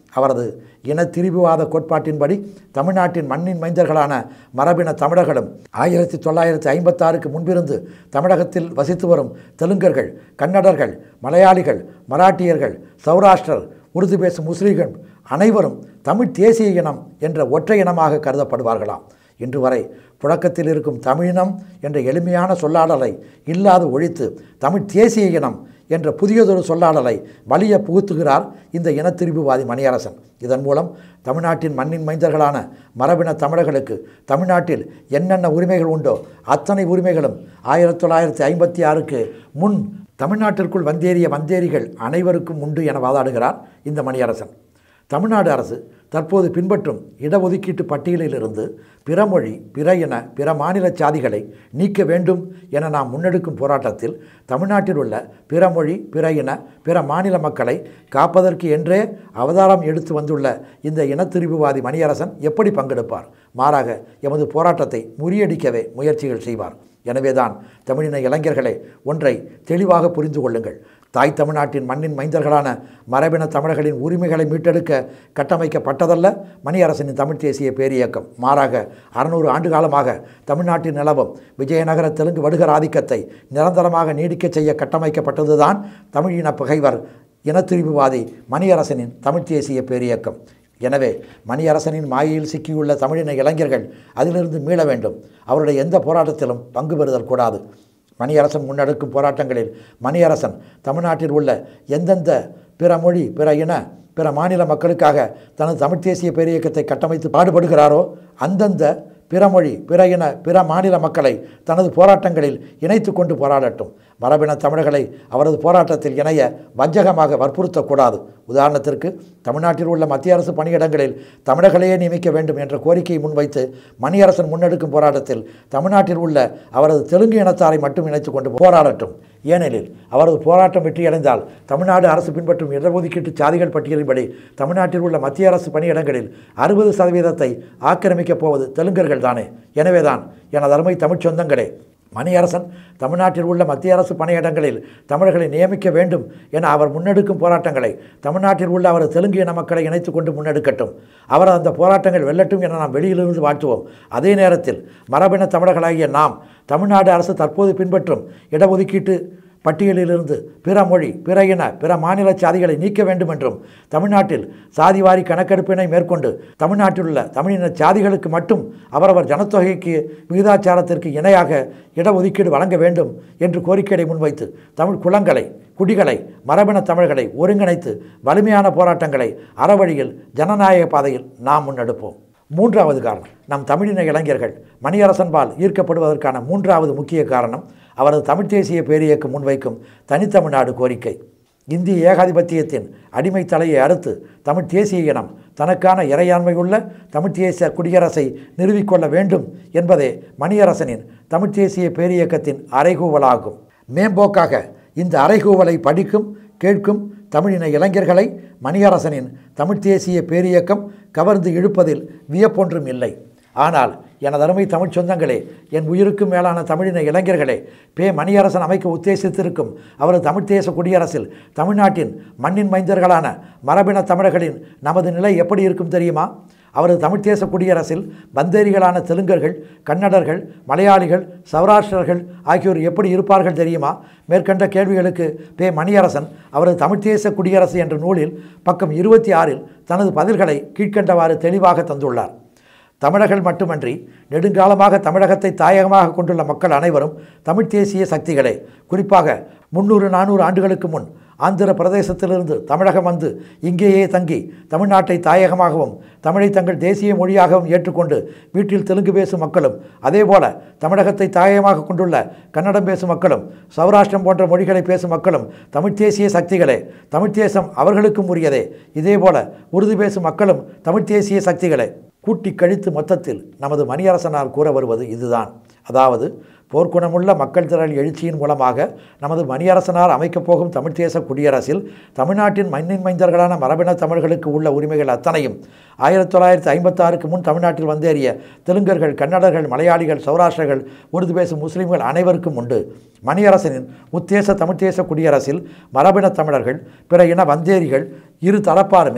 அவரது இன திரிபுவாத கோட்பாட்டின்படி தமிழ்நாட்டின் மண்ணின் மைந்தர்களான மரபின தமிழர்களும் ஆயிரத்தி தொள்ளாயிரத்தி ஐம்பத்தாறுக்கு முன்பிருந்து தமிழகத்தில் வசித்து வரும் தெலுங்கர்கள் கன்னடர்கள் மலையாளிகள் மராட்டியர்கள் சௌராஷ்டிரர் உருது பேசும் முஸ்லீம்கள் அனைவரும் தமிழ் தேசிய இனம் என்ற ஒற்றை இனமாக கருதப்படுவார்களாம் இன்று வரை புழக்கத்தில் இருக்கும் தமிழினம் என்ற எளிமையான சொல்லாடலை இல்லாது ஒழித்து தமிழ் தேசிய இனம் என்ற புதியதொரு சொல்லாடலை வலிய புகுத்துகிறார் இந்த இனத்திரிபுவாதி மணியரசன் இதன் மூலம் தமிழ்நாட்டின் மண்ணின் மைந்தர்களான மரபின தமிழர்களுக்கு தமிழ்நாட்டில் என்னென்ன உரிமைகள் உண்டோ அத்தனை உரிமைகளும் ஆயிரத்தி தொள்ளாயிரத்தி ஐம்பத்தி ஆறுக்கு முன் தமிழ்நாட்டிற்குள் வந்தேறிய வந்தேரிகள் அனைவருக்கும் உண்டு என வாதாடுகிறார் இந்த மணியரசன் தமிழ்நாடு அரசு தற்போது பின்பற்றும் இடஒதுக்கீட்டு பட்டியலிலிருந்து பிற மொழி பிற இன பிற மாநில சாதிகளை நீக்க வேண்டும் என நாம் முன்னெடுக்கும் போராட்டத்தில் தமிழ்நாட்டில் உள்ள பிற மொழி பிற இன பிற மாநில மக்களை காப்பதற்கு என்றே அவதாரம் எடுத்து வந்துள்ள இந்த இனத்திரிவுவாதி மணியரசன் எப்படி பங்கெடுப்பார் மாறாக எமது போராட்டத்தை முறியடிக்கவே முயற்சிகள் செய்வார் எனவேதான் தமிழின இளைஞர்களே ஒன்றை தெளிவாக புரிந்து கொள்ளுங்கள் தாய் தமிழ்நாட்டின் மண்ணின் மைந்தர்களான மரபின தமிழர்களின் உரிமைகளை மீட்டெடுக்க கட்டமைக்கப்பட்டதல்ல மணியரசனின் தமிழ் தேசிய பேரியக்கம் மாறாக அறுநூறு ஆண்டு காலமாக தமிழ்நாட்டின் நிலவும் விஜயநகர தெலுங்கு வடுகர் ஆதிக்கத்தை நிரந்தரமாக நீடிக்கச் செய்ய கட்டமைக்கப்பட்டதுதான் தமிழின பகைவர் இனத்திரிவுவாதி மணியரசனின் தமிழ் தேசிய பேரியக்கம் எனவே மணியரசனின் மாயையில் சிக்கியுள்ள தமிழின இளைஞர்கள் அதிலிருந்து மீள வேண்டும் அவருடைய எந்த போராட்டத்திலும் பங்கு பெறுதல் கூடாது மணியரசன் முன்னெடுக்கும் போராட்டங்களில் மணியரசன் தமிழ்நாட்டில் உள்ள எந்தெந்த பிற மொழி பிற இன பிற மாநில மக்களுக்காக தனது தமிழ் தேசிய பேரியக்கத்தை கட்டமைத்து பாடுபடுகிறாரோ அந்தந்த பிற மொழி பிற இன பிற மாநில மக்களை தனது போராட்டங்களில் இணைத்து கொண்டு போராடட்டும் மரபின தமிழர்களை அவரது போராட்டத்தில் இணைய வஞ்சகமாக வற்புறுத்தக்கூடாது உதாரணத்திற்கு தமிழ்நாட்டில் உள்ள மத்திய அரசு பணியிடங்களில் தமிழர்களையே நியமிக்க வேண்டும் என்ற கோரிக்கையை முன்வைத்து மணியரசன் முன்னெடுக்கும் போராட்டத்தில் தமிழ்நாட்டில் உள்ள அவரது தெலுங்கு இனத்தாரை மட்டும் இணைத்து கொண்டு போராடட்டும் ஏனெனில் அவரது போராட்டம் வெற்றியடைந்தால் தமிழ்நாடு அரசு பின்பற்றும் இடஒதுக்கீட்டு சாதிகள் பட்டியலின்படி தமிழ்நாட்டில் உள்ள மத்திய அரசு பணியிடங்களில் அறுபது சதவீதத்தை ஆக்கிரமிக்கப் போவது தெலுங்கர்கள் தானே எனவேதான் எனது அருமை தமிழ்ச் சொந்தங்களே மணியரசன் தமிழ்நாட்டில் உள்ள மத்திய அரசு பணியிடங்களில் தமிழர்களை நியமிக்க வேண்டும் என அவர் முன்னெடுக்கும் போராட்டங்களை தமிழ்நாட்டில் உள்ள அவர் தெலுங்கு இன மக்களை இணைத்து கொண்டு முன்னெடுக்கட்டும் அவர் அந்த போராட்டங்கள் வெல்லட்டும் என நாம் வெளியிலிருந்து வாழ்த்துவோம் அதே நேரத்தில் மரபின தமிழர்களாகிய நாம் தமிழ்நாடு அரசு தற்போது பின்பற்றும் இடஒதுக்கீட்டு பட்டியலிலிருந்து பிற மொழி பிற இன பிற மாநில சாதிகளை நீக்க வேண்டும் என்றும் தமிழ்நாட்டில் சாதிவாரி கணக்கெடுப்பினை மேற்கொண்டு தமிழ்நாட்டில் உள்ள தமிழின சாதிகளுக்கு மட்டும் அவரவர் ஜனத்தொகைக்கு விகிதாச்சாரத்திற்கு இணையாக இடஒதுக்கீடு வழங்க வேண்டும் என்று கோரிக்கையை முன்வைத்து தமிழ் குளங்களை குடிகளை மரபின தமிழர்களை ஒருங்கிணைத்து வலிமையான போராட்டங்களை அறவழியில் ஜனநாயக பாதையில் நாம் முன்னெடுப்போம் மூன்றாவது காரணம் நம் தமிழின இளைஞர்கள் மணியரசன்பால் ஈர்க்கப்படுவதற்கான மூன்றாவது முக்கிய காரணம் அவரது தமிழ்த் தேசிய பேரியக்கம் முன்வைக்கும் தனித்தமிழ்நாடு கோரிக்கை இந்திய ஏகாதிபத்தியத்தின் அடிமை தலையை அறுத்து தமிழ் தேசிய இனம் தனக்கான இறையாண்மையுள்ள தமிழ் தேசிய குடியரசை நிறுவிக்கொள்ள வேண்டும் என்பதே மணியரசனின் தமிழ் தேசிய பேரியக்கத்தின் அறைகூவலாகும் மேம்போக்காக இந்த அறைகூவலை படிக்கும் கேட்கும் தமிழின இளைஞர்களை மணியரசனின் தமிழ்த் தேசிய பேரியக்கம் கவர்ந்து இழுப்பதில் வியப்பொன்றும் இல்லை ஆனால் எனது அருமை தமிழ்ச் சொந்தங்களே என் உயிருக்கு மேலான தமிழின இளைஞர்களே பே மணியரசன் அமைக்க உத்தேசித்திருக்கும் அவரது தமிழ்த் தேச குடியரசில் தமிழ்நாட்டின் மண்ணின் மைந்தர்களான மரபின தமிழர்களின் நமது நிலை எப்படி இருக்கும் தெரியுமா அவரது தமிழ்த் தேச குடியரசில் பந்தேரிகளான தெலுங்கர்கள் கன்னடர்கள் மலையாளிகள் சௌராஷ்டிரர்கள் ஆகியோர் எப்படி இருப்பார்கள் தெரியுமா மேற்கண்ட கேள்விகளுக்கு பே மணியரசன் அவரது தமிழ்த் தேச குடியரசு என்ற நூலில் பக்கம் இருபத்தி ஆறில் தனது பதில்களை கீழ்க்கண்டவாறு தெளிவாக தந்துள்ளார் தமிழர்கள் மட்டுமன்றி நெடுங்காலமாக தமிழகத்தை தாயகமாக கொண்டுள்ள மக்கள் அனைவரும் தமிழ்த் தேசிய சக்திகளே குறிப்பாக முந்நூறு நானூறு ஆண்டுகளுக்கு முன் ஆந்திர பிரதேசத்திலிருந்து தமிழகம் வந்து இங்கேயே தங்கி தமிழ்நாட்டை தாயகமாகவும் தமிழை தங்கள் தேசிய மொழியாகவும் ஏற்றுக்கொண்டு வீட்டில் தெலுங்கு பேசும் மக்களும் அதேபோல தமிழகத்தை தாயகமாக கொண்டுள்ள கன்னடம் பேசும் மக்களும் சௌராஷ்டிரம் போன்ற மொழிகளை பேசும் மக்களும் தமிழ்த் தேசிய சக்திகளே தமிழ்த் தேசம் அவர்களுக்கும் உரியதே இதேபோல உருது பேசும் மக்களும் தமிழ்த் தேசிய சக்திகளே கூட்டி கழித்து மொத்தத்தில் நமது மணியரசனால் கூற வருவது இதுதான் அதாவது போர்க்குணமுள்ள மக்கள் திரள் எழுச்சியின் மூலமாக நமது மணியரசனார் அமைக்கப் போகும் தமிழ்த் தேச குடியரசில் தமிழ்நாட்டின் மண்ணின் மைந்தர்களான மரபின தமிழர்களுக்கு உள்ள உரிமைகள் அத்தனையும் ஆயிரத்தி தொள்ளாயிரத்தி ஐம்பத்தாறுக்கு முன் தமிழ்நாட்டில் வந்தேறிய தெலுங்கர்கள் கன்னடர்கள் மலையாளிகள் சௌராஷ்டிரர்கள் உருது பேசும் முஸ்லீம்கள் அனைவருக்கும் உண்டு மணியரசனின் உத்தேச தமிழ்த் தேச குடியரசில் மரபின தமிழர்கள் பிற இன வந்தேரிகள் இரு தரப்பாருமே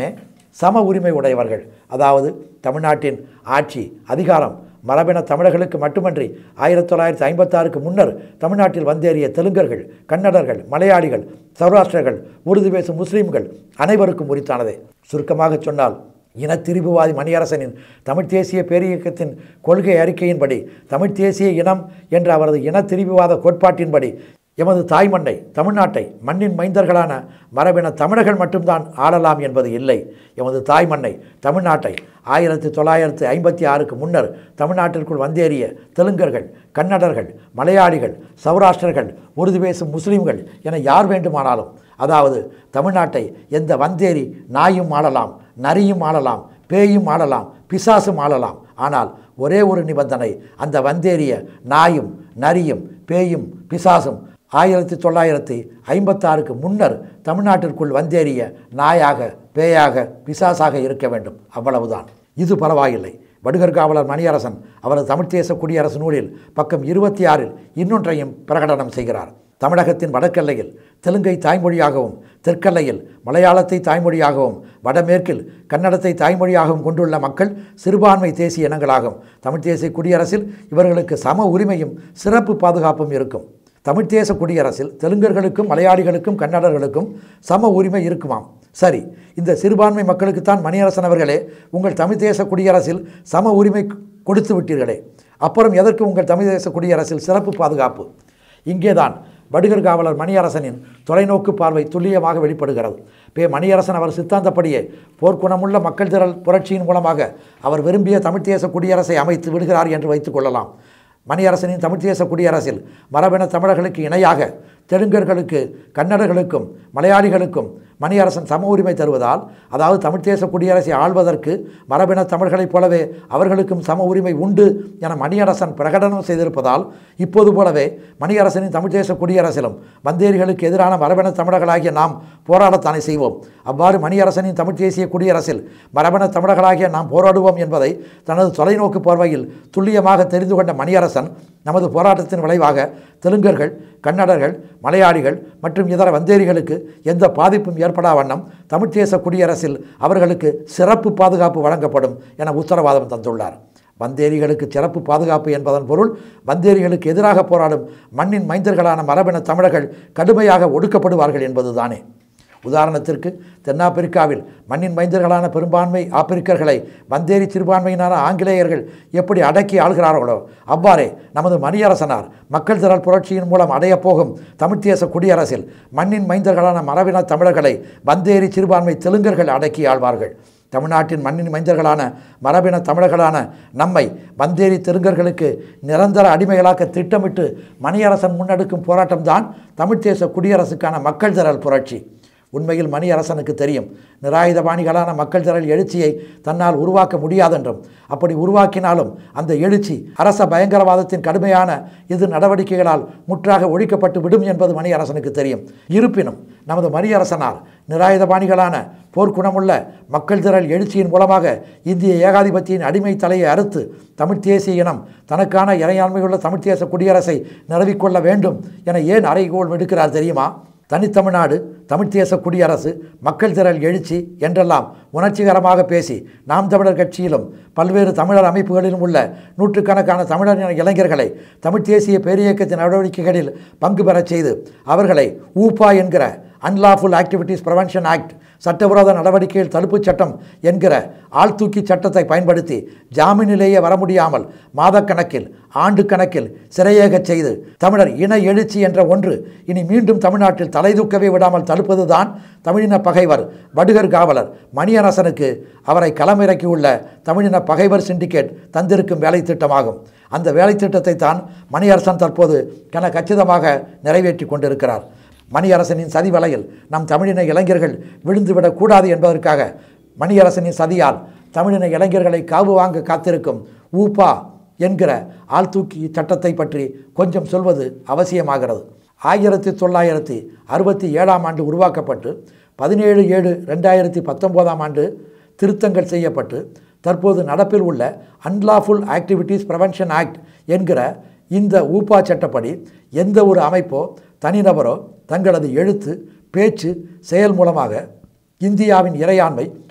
சம உரிமை உடையவர்கள் அதாவது தமிழ்நாட்டின் ஆட்சி அதிகாரம் மரபின தமிழர்களுக்கு மட்டுமன்றி ஆயிரத்தி தொள்ளாயிரத்தி ஐம்பத்தாறுக்கு முன்னர் தமிழ்நாட்டில் வந்தேறிய தெலுங்கர்கள் கன்னடர்கள் மலையாளிகள் சௌராஷ்டிரர்கள் உருது பேசும் முஸ்லீம்கள் அனைவருக்கும் உரித்தானதே சுருக்கமாக சொன்னால் இனத்திரிபுவாதி மணியரசனின் தமிழ்த் தேசிய பேரியக்கத்தின் கொள்கை அறிக்கையின்படி தமிழ்த் தேசிய இனம் என்ற அவரது இனத்திரிபுவாத கோட்பாட்டின்படி எமது தாய்மண்ணை தமிழ்நாட்டை மண்ணின் மைந்தர்களான மரபின தமிழர்கள் மட்டும்தான் ஆளலாம் என்பது இல்லை எமது தாய்மண்ணை தமிழ்நாட்டை ஆயிரத்தி தொள்ளாயிரத்து ஐம்பத்தி ஆறுக்கு முன்னர் தமிழ்நாட்டிற்குள் வந்தேறிய தெலுங்கர்கள் கன்னடர்கள் மலையாளிகள் சௌராஷ்டிரர்கள் உருது பேசும் முஸ்லீம்கள் என யார் வேண்டுமானாலும் அதாவது தமிழ்நாட்டை எந்த வந்தேரி நாயும் ஆளலாம் நரியும் ஆளலாம் பேயும் ஆளலாம் பிசாசும் ஆளலாம் ஆனால் ஒரே ஒரு நிபந்தனை அந்த வந்தேறிய நாயும் நரியும் பேயும் பிசாசும் ஆயிரத்தி தொள்ளாயிரத்தி ஐம்பத்தாறுக்கு முன்னர் தமிழ்நாட்டிற்குள் வந்தேறிய நாயாக பேயாக பிசாசாக இருக்க வேண்டும் அவ்வளவுதான் இது பரவாயில்லை வடுகர் காவலர் மணியரசன் அவரது தமிழ்த் தேச குடியரசு நூலில் பக்கம் இருபத்தி ஆறில் இன்னொன்றையும் பிரகடனம் செய்கிறார் தமிழகத்தின் வடக்கெல்லையில் தெலுங்கை தாய்மொழியாகவும் தெற்கெல்லையில் மலையாளத்தை தாய்மொழியாகவும் வடமேற்கில் கன்னடத்தை தாய்மொழியாகவும் கொண்டுள்ள மக்கள் சிறுபான்மை தேசிய இனங்களாகும் தமிழ்த் தேசிய குடியரசில் இவர்களுக்கு சம உரிமையும் சிறப்பு பாதுகாப்பும் இருக்கும் தமிழ்த் தேச குடியரசில் தெலுங்கர்களுக்கும் மலையாளிகளுக்கும் கன்னடர்களுக்கும் சம உரிமை இருக்குமாம் சரி இந்த சிறுபான்மை மக்களுக்குத்தான் மணியரசன் அவர்களே உங்கள் தமிழ்த் தேச குடியரசில் சம உரிமை கொடுத்து விட்டீர்களே அப்புறம் எதற்கு உங்கள் தமிழ் தேச குடியரசில் சிறப்பு பாதுகாப்பு இங்கேதான் வடுகர் காவலர் மணியரசனின் தொலைநோக்கு பார்வை துல்லியமாக வெளிப்படுகிறது பே மணியரசன் அவர் சித்தாந்தப்படியே போர்க்குணமுள்ள மக்கள் திரள் புரட்சியின் மூலமாக அவர் விரும்பிய தமிழ்த் தேச குடியரசை அமைத்து விடுகிறார் என்று வைத்துக் கொள்ளலாம் மணியரசனின் தமிழ்த் தேச குடியரசில் மரபின தமிழர்களுக்கு இணையாக தெலுங்கர்களுக்கு கன்னடர்களுக்கும் மலையாளிகளுக்கும் மணியரசன் சம உரிமை தருவதால் அதாவது தமிழ்த் தேச குடியரசை ஆள்வதற்கு மரபின தமிழர்களைப் போலவே அவர்களுக்கும் சம உரிமை உண்டு என மணியரசன் பிரகடனம் செய்திருப்பதால் இப்போது போலவே மணியரசனின் தமிழ்த் தேச குடியரசிலும் வந்தேரிகளுக்கு எதிரான மரபின தமிழர்களாகிய நாம் போராடத்தானே செய்வோம் அவ்வாறு மணியரசனின் தமிழ்த் தேசிய குடியரசில் மரபின தமிழர்களாகிய நாம் போராடுவோம் என்பதை தனது தொலைநோக்கு பார்வையில் துல்லியமாக தெரிந்து கொண்ட மணியரசன் நமது போராட்டத்தின் விளைவாக தெலுங்கர்கள் கன்னடர்கள் மலையாளிகள் மற்றும் இதர வந்தேரிகளுக்கு எந்த பாதிப்பும் ஏற்படா வண்ணம் தமிழ்த் தேச குடியரசில் அவர்களுக்கு சிறப்பு பாதுகாப்பு வழங்கப்படும் என உத்தரவாதம் தந்துள்ளார் வந்தேரிகளுக்கு சிறப்பு பாதுகாப்பு என்பதன் பொருள் வந்தேரிகளுக்கு எதிராக போராடும் மண்ணின் மைந்தர்களான மரபின தமிழர்கள் கடுமையாக ஒடுக்கப்படுவார்கள் என்பதுதானே உதாரணத்திற்கு தென்னாப்பிரிக்காவில் மண்ணின் மைந்தர்களான பெரும்பான்மை ஆப்பிரிக்கர்களை வந்தேரி சிறுபான்மையினான ஆங்கிலேயர்கள் எப்படி அடக்கி ஆள்கிறார்களோ அவ்வாறே நமது மணியரசனார் மக்கள் திரள் புரட்சியின் மூலம் அடையப் போகும் தமிழ்த் தேச குடியரசில் மண்ணின் மைந்தர்களான மரபின தமிழர்களை வந்தேரி சிறுபான்மை தெலுங்கர்கள் அடக்கி ஆள்வார்கள் தமிழ்நாட்டின் மண்ணின் மைந்தர்களான மரபின தமிழர்களான நம்மை வந்தேரி தெலுங்கர்களுக்கு நிரந்தர அடிமைகளாக்க திட்டமிட்டு மணியரசன் முன்னெடுக்கும் போராட்டம்தான் தமிழ்த் தேச குடியரசுக்கான மக்கள் திரள் புரட்சி உண்மையில் மணியரசனுக்கு தெரியும் நிராயுதபாணிகளான மக்கள் திரள் எழுச்சியை தன்னால் உருவாக்க முடியாதென்றும் அப்படி உருவாக்கினாலும் அந்த எழுச்சி அரச பயங்கரவாதத்தின் கடுமையான இது நடவடிக்கைகளால் முற்றாக ஒழிக்கப்பட்டு விடும் என்பது மணியரசனுக்கு தெரியும் இருப்பினும் நமது மணியரசனார் நிராயுதபாணிகளான போர்க்குணமுள்ள மக்கள் திரள் எழுச்சியின் மூலமாக இந்திய ஏகாதிபத்தியின் அடிமை தலையை அறுத்து தமிழ்த் தேசிய இனம் தனக்கான இறையாண்மையுள்ள தமிழ்த் தேச குடியரசை நிறுவிக்கொள்ள வேண்டும் என ஏன் அறைகோள் விடுக்கிறார் தெரியுமா தனித்தமிழ்நாடு தமிழ்த் தேச குடியரசு மக்கள் திரள் எழுச்சி என்றெல்லாம் உணர்ச்சிகரமாக பேசி நாம் தமிழர் கட்சியிலும் பல்வேறு தமிழர் அமைப்புகளிலும் உள்ள நூற்றுக்கணக்கான தமிழர் இளைஞர்களை தமிழ்த் தேசிய பேரியக்கத்தின் நடவடிக்கைகளில் பங்கு பெறச் செய்து அவர்களை ஊப்பா என்கிற அன்லாஃபுல் ஆக்டிவிட்டீஸ் ப்ரிவென்ஷன் ஆக்ட் சட்டவிரோத நடவடிக்கைகள் தடுப்புச் சட்டம் என்கிற ஆழ்தூக்கி சட்டத்தை பயன்படுத்தி ஜாமீனிலேயே வர முடியாமல் மாதக்கணக்கில் ஆண்டு கணக்கில் சிறையேகச் செய்து தமிழர் இன எழுச்சி என்ற ஒன்று இனி மீண்டும் தமிழ்நாட்டில் தலைதூக்கவே விடாமல் தடுப்பதுதான் தமிழின பகைவர் வடுகர் காவலர் மணியரசனுக்கு அவரை களமிறக்கியுள்ள தமிழின பகைவர் சிண்டிகேட் தந்திருக்கும் வேலை திட்டமாகும் அந்த வேலை திட்டத்தை தான் மணியரசன் தற்போது கன கச்சிதமாக நிறைவேற்றி கொண்டிருக்கிறார் மணியரசனின் சதி வலையில் நம் தமிழின இளைஞர்கள் விழுந்துவிடக் கூடாது என்பதற்காக மணியரசனின் சதியால் தமிழின இளைஞர்களை காவு வாங்க காத்திருக்கும் ஊப்பா என்கிற ஆழ்தூக்கி சட்டத்தை பற்றி கொஞ்சம் சொல்வது அவசியமாகிறது ஆயிரத்தி தொள்ளாயிரத்தி அறுபத்தி ஏழாம் ஆண்டு உருவாக்கப்பட்டு பதினேழு ஏழு ரெண்டாயிரத்தி பத்தொம்போதாம் ஆண்டு திருத்தங்கள் செய்யப்பட்டு தற்போது நடப்பில் உள்ள அன்லாஃபுல் ஆக்டிவிட்டீஸ் ப்ரிவென்ஷன் ஆக்ட் என்கிற இந்த ஊப்பா சட்டப்படி எந்த ஒரு அமைப்போ தனிநபரோ தங்களது எழுத்து பேச்சு செயல் மூலமாக இந்தியாவின் இறையாண்மை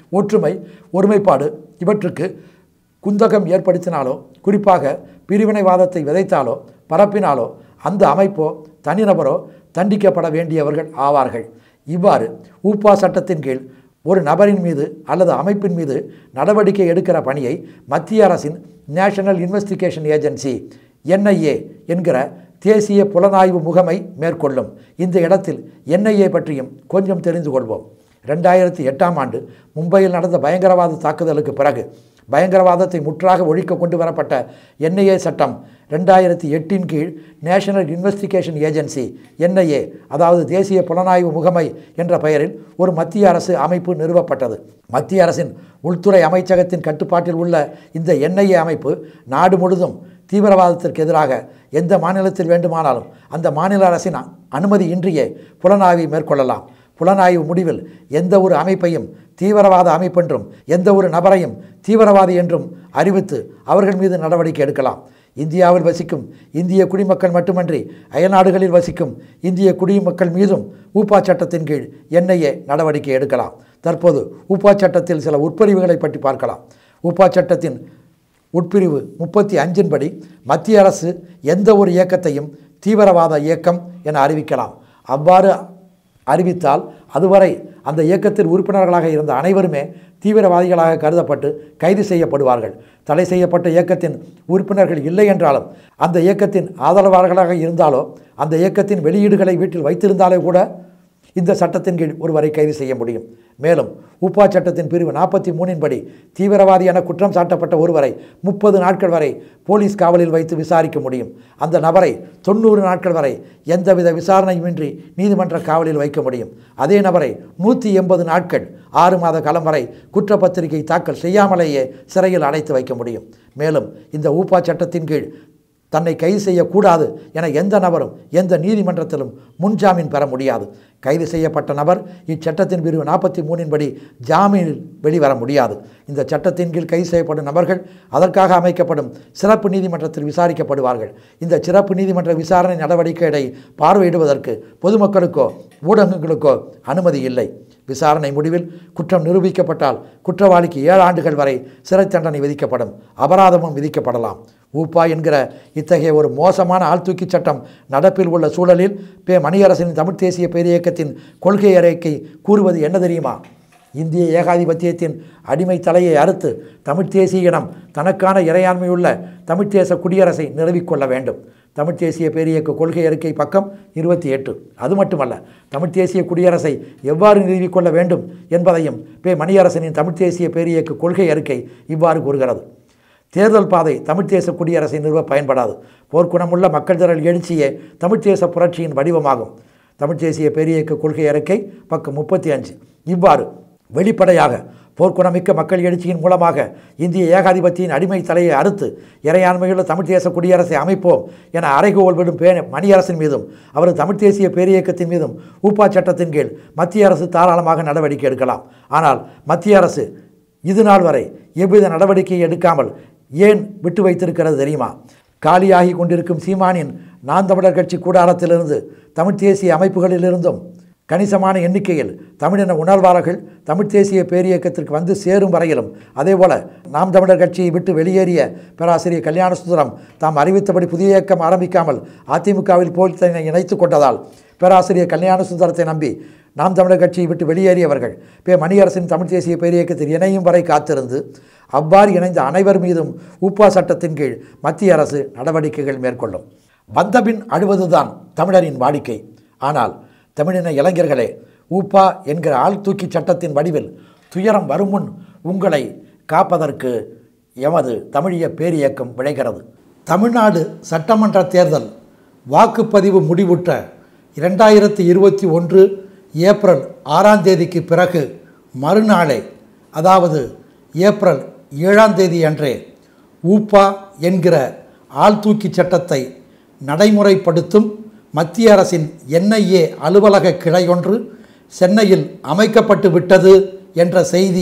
ஒற்றுமை ஒருமைப்பாடு இவற்றுக்கு குந்தகம் ஏற்படுத்தினாலோ குறிப்பாக பிரிவினைவாதத்தை விதைத்தாலோ பரப்பினாலோ அந்த அமைப்போ தனிநபரோ தண்டிக்கப்பட வேண்டியவர்கள் ஆவார்கள் இவ்வாறு ஊப்பா சட்டத்தின் கீழ் ஒரு நபரின் மீது அல்லது அமைப்பின் மீது நடவடிக்கை எடுக்கிற பணியை மத்திய அரசின் நேஷனல் இன்வெஸ்டிகேஷன் ஏஜென்சி என்ஐஏ என்கிற தேசிய புலனாய்வு முகமை மேற்கொள்ளும் இந்த இடத்தில் என்ஐஏ பற்றியும் கொஞ்சம் தெரிந்து கொள்வோம் ரெண்டாயிரத்தி எட்டாம் ஆண்டு மும்பையில் நடந்த பயங்கரவாத தாக்குதலுக்கு பிறகு பயங்கரவாதத்தை முற்றாக ஒழிக்க கொண்டு வரப்பட்ட என்ஐஏ சட்டம் ரெண்டாயிரத்தி எட்டின் கீழ் நேஷனல் இன்வெஸ்டிகேஷன் ஏஜென்சி என்ஐஏ அதாவது தேசிய புலனாய்வு முகமை என்ற பெயரில் ஒரு மத்திய அரசு அமைப்பு நிறுவப்பட்டது மத்திய அரசின் உள்துறை அமைச்சகத்தின் கட்டுப்பாட்டில் உள்ள இந்த என்ஐஏ அமைப்பு நாடு முழுதும் தீவிரவாதத்திற்கு எதிராக எந்த மாநிலத்தில் வேண்டுமானாலும் அந்த மாநில அரசின் அ- அனுமதியின்றியே புலனாய்வை மேற்கொள்ளலாம் புலனாய்வு முடிவில் எந்த ஒரு அமைப்பையும் தீவிரவாத அமைப்பென்றும் எந்த ஒரு நபரையும் தீவிரவாதி என்றும் அறிவித்து அவர்கள் மீது நடவடிக்கை எடுக்கலாம் இந்தியாவில் வசிக்கும் இந்திய குடிமக்கள் மட்டுமன்றி அயல்நாடுகளில் வசிக்கும் இந்திய குடிமக்கள் மீதும் ஊப்பா சட்டத்தின் கீழ் என்ஐஏ நடவடிக்கை எடுக்கலாம் தற்போது ஊப்பா சட்டத்தில் சில உட்பிரிவுகளை பற்றி பார்க்கலாம் ஊப்பா சட்டத்தின் உட்பிரிவு முப்பத்தி அஞ்சின் படி மத்திய அரசு எந்த ஒரு இயக்கத்தையும் தீவிரவாத இயக்கம் என அறிவிக்கலாம் அவ்வாறு அறிவித்தால் அதுவரை அந்த இயக்கத்தில் உறுப்பினர்களாக இருந்த அனைவருமே தீவிரவாதிகளாக கருதப்பட்டு கைது செய்யப்படுவார்கள் தடை செய்யப்பட்ட இயக்கத்தின் உறுப்பினர்கள் இல்லை என்றாலும் அந்த இயக்கத்தின் ஆதரவாளர்களாக இருந்தாலோ அந்த இயக்கத்தின் வெளியீடுகளை வீட்டில் வைத்திருந்தாலே கூட இந்த சட்டத்தின் கீழ் ஒருவரை கைது செய்ய முடியும் மேலும் உப்பா சட்டத்தின் பிரிவு நாற்பத்தி மூணின் படி தீவிரவாதி என குற்றம் சாட்டப்பட்ட ஒருவரை முப்பது நாட்கள் வரை போலீஸ் காவலில் வைத்து விசாரிக்க முடியும் அந்த நபரை தொண்ணூறு நாட்கள் வரை எந்தவித விசாரணையுமின்றி நீதிமன்ற காவலில் வைக்க முடியும் அதே நபரை நூற்றி எண்பது நாட்கள் ஆறு மாத காலம் வரை குற்றப்பத்திரிகை தாக்கல் செய்யாமலேயே சிறையில் அடைத்து வைக்க முடியும் மேலும் இந்த ஊப்பா சட்டத்தின் கீழ் தன்னை கைது செய்யக்கூடாது என எந்த நபரும் எந்த நீதிமன்றத்திலும் முன்ஜாமீன் பெற முடியாது கைது செய்யப்பட்ட நபர் இச்சட்டத்தின் பிரிவு நாற்பத்தி மூணின் படி ஜாமீனில் வெளிவர முடியாது இந்த சட்டத்தின் கீழ் கைது செய்யப்படும் நபர்கள் அதற்காக அமைக்கப்படும் சிறப்பு நீதிமன்றத்தில் விசாரிக்கப்படுவார்கள் இந்த சிறப்பு நீதிமன்ற விசாரணை நடவடிக்கைகளை பார்வையிடுவதற்கு பொதுமக்களுக்கோ ஊடகங்களுக்கோ அனுமதி இல்லை விசாரணை முடிவில் குற்றம் நிரூபிக்கப்பட்டால் குற்றவாளிக்கு ஏழு ஆண்டுகள் வரை சிறை தண்டனை விதிக்கப்படும் அபராதமும் விதிக்கப்படலாம் ஊப்பா என்கிற இத்தகைய ஒரு மோசமான ஆழ்தூக்கி சட்டம் நடப்பில் உள்ள சூழலில் பே மணியரசனின் தமிழ்த் தேசிய பேரியக்கத்தின் கொள்கை அறிக்கை கூறுவது என்ன தெரியுமா இந்திய ஏகாதிபத்தியத்தின் அடிமை தலையை அறுத்து தமிழ்த் தேசிய இனம் தனக்கான இறையாண்மையுள்ள தமிழ்த் தேச குடியரசை நிறுவிக்கொள்ள வேண்டும் தமிழ்த் தேசிய பேரியக்க கொள்கை அறிக்கை பக்கம் இருபத்தி எட்டு அது மட்டுமல்ல தமிழ்த் தேசிய குடியரசை எவ்வாறு நிறுவிக்கொள்ள வேண்டும் என்பதையும் பே மணியரசனின் தமிழ்த் தேசிய பேரியக்க கொள்கை அறிக்கை இவ்வாறு கூறுகிறது தேர்தல் பாதை தமிழ்த் தேச குடியரசை நிறுவ பயன்படாது போர்க்குணமுள்ள மக்கள் திரள் எழுச்சியே தமிழ்த் தேச புரட்சியின் வடிவமாகும் தமிழ்த் தேசிய பேரியக்க கொள்கை அறிக்கை பக்கம் முப்பத்தி அஞ்சு இவ்வாறு வெளிப்படையாக போர்க்குணமிக்க மக்கள் எழுச்சியின் மூலமாக இந்திய ஏகாதிபத்தியின் அடிமை தலையை அறுத்து இறையாண்மையுள்ள தமிழ்த் தேச குடியரசை அமைப்போம் என அறைகோல் விடும் பே மணியரசின் மீதும் அவரது தமிழ்த் தேசிய பேரியக்கத்தின் மீதும் ஊப்பா சட்டத்தின் கீழ் மத்திய அரசு தாராளமாக நடவடிக்கை எடுக்கலாம் ஆனால் மத்திய அரசு இது நாள் வரை எவ்வித நடவடிக்கை எடுக்காமல் ஏன் விட்டு வைத்திருக்கிறது தெரியுமா காலியாகி கொண்டிருக்கும் சீமானின் நான் தமிழர் கட்சி கூடாரத்திலிருந்து தமிழ்த் தேசிய அமைப்புகளிலிருந்தும் கணிசமான எண்ணிக்கையில் தமிழின உணர்வாளர்கள் தமிழ்த் தேசிய பேரியக்கத்திற்கு வந்து சேரும் வரையிலும் அதேபோல நாம் தமிழர் கட்சியை விட்டு வெளியேறிய பேராசிரியர் கல்யாண சுந்தரம் தாம் அறிவித்தபடி புதிய இயக்கம் ஆரம்பிக்காமல் அதிமுகவில் போல் தன்னை இணைத்துக் கொண்டதால் பேராசிரியர் கல்யாண சுந்தரத்தை நம்பி நாம் தமிழர் கட்சியை விட்டு வெளியேறியவர்கள் பே மணியரசின் தமிழ்த் தேசிய பேரியக்கத்தில் இணையும் வரை காத்திருந்து அவ்வாறு இணைந்த அனைவர் மீதும் ஊப்பா சட்டத்தின் கீழ் மத்திய அரசு நடவடிக்கைகள் மேற்கொள்ளும் வந்தபின் அழுவதுதான் தமிழரின் வாடிக்கை ஆனால் தமிழின இளைஞர்களே ஊப்பா என்கிற ஆள் தூக்கி சட்டத்தின் வடிவில் துயரம் வரும் முன் உங்களை காப்பதற்கு எமது தமிழிய பேரியக்கம் விளைகிறது தமிழ்நாடு சட்டமன்ற தேர்தல் வாக்குப்பதிவு முடிவுற்ற இரண்டாயிரத்தி இருபத்தி ஒன்று ஏப்ரல் ஆறாம் தேதிக்கு பிறகு மறுநாளே அதாவது ஏப்ரல் ஏழாம் தேதி அன்றே ஊப்பா என்கிற ஆள்தூக்கி சட்டத்தை நடைமுறைப்படுத்தும் மத்திய அரசின் என்ஐஏ அலுவலக கிளையொன்று சென்னையில் அமைக்கப்பட்டு விட்டது என்ற செய்தி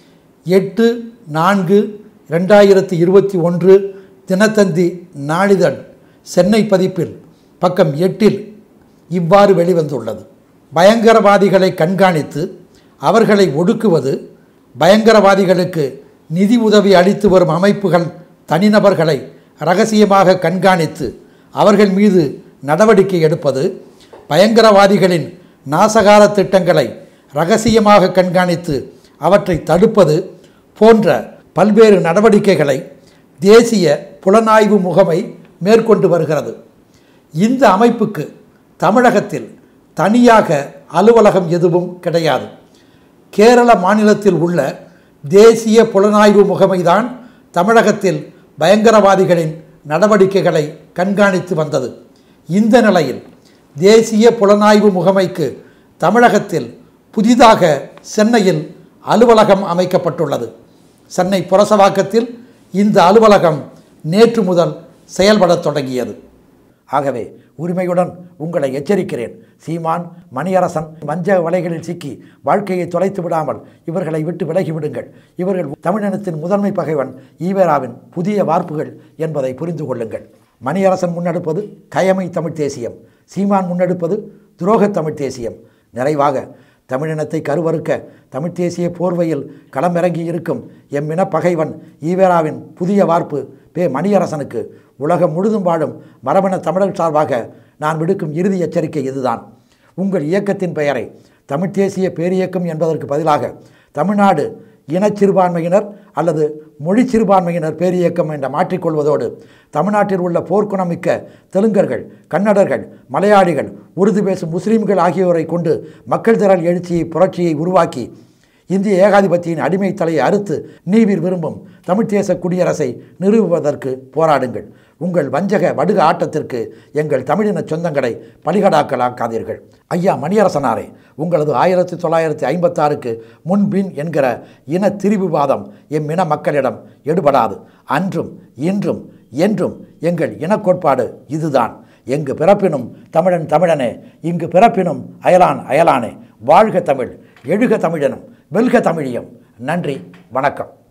எட்டு நான்கு ரெண்டாயிரத்தி இருபத்தி ஒன்று தினத்தந்தி நாளிதழ் சென்னை பதிப்பில் பக்கம் எட்டில் இவ்வாறு வெளிவந்துள்ளது பயங்கரவாதிகளை கண்காணித்து அவர்களை ஒடுக்குவது பயங்கரவாதிகளுக்கு நிதி உதவி அளித்து வரும் அமைப்புகள் தனிநபர்களை ரகசியமாக கண்காணித்து அவர்கள் மீது நடவடிக்கை எடுப்பது பயங்கரவாதிகளின் நாசகார திட்டங்களை ரகசியமாக கண்காணித்து அவற்றை தடுப்பது போன்ற பல்வேறு நடவடிக்கைகளை தேசிய புலனாய்வு முகமை மேற்கொண்டு வருகிறது இந்த அமைப்புக்கு தமிழகத்தில் தனியாக அலுவலகம் எதுவும் கிடையாது கேரள மாநிலத்தில் உள்ள தேசிய புலனாய்வு முகமைதான் தமிழகத்தில் பயங்கரவாதிகளின் நடவடிக்கைகளை கண்காணித்து வந்தது இந்த நிலையில் தேசிய புலனாய்வு முகமைக்கு தமிழகத்தில் புதிதாக சென்னையில் அலுவலகம் அமைக்கப்பட்டுள்ளது சென்னை புரசவாக்கத்தில் இந்த அலுவலகம் நேற்று முதல் செயல்படத் தொடங்கியது ஆகவே உரிமையுடன் உங்களை எச்சரிக்கிறேன் சீமான் மணியரசன் வஞ்ச வலைகளில் சிக்கி வாழ்க்கையை தொலைத்து விடாமல் இவர்களை விட்டு விலகிவிடுங்கள் இவர்கள் தமிழினத்தின் முதன்மை பகைவன் ஈவேராவின் புதிய வார்ப்புகள் என்பதை புரிந்து கொள்ளுங்கள் மணியரசன் முன்னெடுப்பது கயமை தமிழ் தேசியம் சீமான் முன்னெடுப்பது துரோக தமிழ் தேசியம் நிறைவாக தமிழினத்தை கருவறுக்க தமிழ்த் தேசிய போர்வையில் களமிறங்கி இருக்கும் எம்மின பகைவன் ஈவேராவின் புதிய வார்ப்பு பே மணியரசனுக்கு உலகம் முழுதும் வாழும் மரபண தமிழர் சார்பாக நான் விடுக்கும் இறுதி எச்சரிக்கை இதுதான் உங்கள் இயக்கத்தின் பெயரை தமிழ்த் தேசிய பேரியக்கம் என்பதற்கு பதிலாக தமிழ்நாடு இனச் சிறுபான்மையினர் அல்லது மொழி சிறுபான்மையினர் பேரியக்கம் என்ற மாற்றிக்கொள்வதோடு தமிழ்நாட்டில் உள்ள போர்க்குணமிக்க தெலுங்கர்கள் கன்னடர்கள் மலையாளிகள் உருது பேசும் முஸ்லீம்கள் ஆகியோரை கொண்டு மக்கள் திரள் எழுச்சியை புரட்சியை உருவாக்கி இந்திய ஏகாதிபத்தியின் அடிமை தலையை அறுத்து நீவிர் விரும்பும் தமிழ்த் தேச குடியரசை நிறுவுவதற்கு போராடுங்கள் உங்கள் வஞ்சக வடுக ஆட்டத்திற்கு எங்கள் தமிழின சொந்தங்களை பலிகடாக்கலாக்காதீர்கள் ஐயா மணியரசனாரே உங்களது ஆயிரத்தி தொள்ளாயிரத்தி ஐம்பத்தாறுக்கு முன்பின் என்கிற இன திரிவுவாதம் எம் இன மக்களிடம் எடுபடாது அன்றும் இன்றும் என்றும் எங்கள் இனக்கோட்பாடு இதுதான் எங்கு பிறப்பினும் தமிழன் தமிழனே இங்கு பிறப்பினும் அயலான் அயலானே வாழ்க தமிழ் எழுக தமிழனும் வெல்க தமிழியம் நன்றி வணக்கம்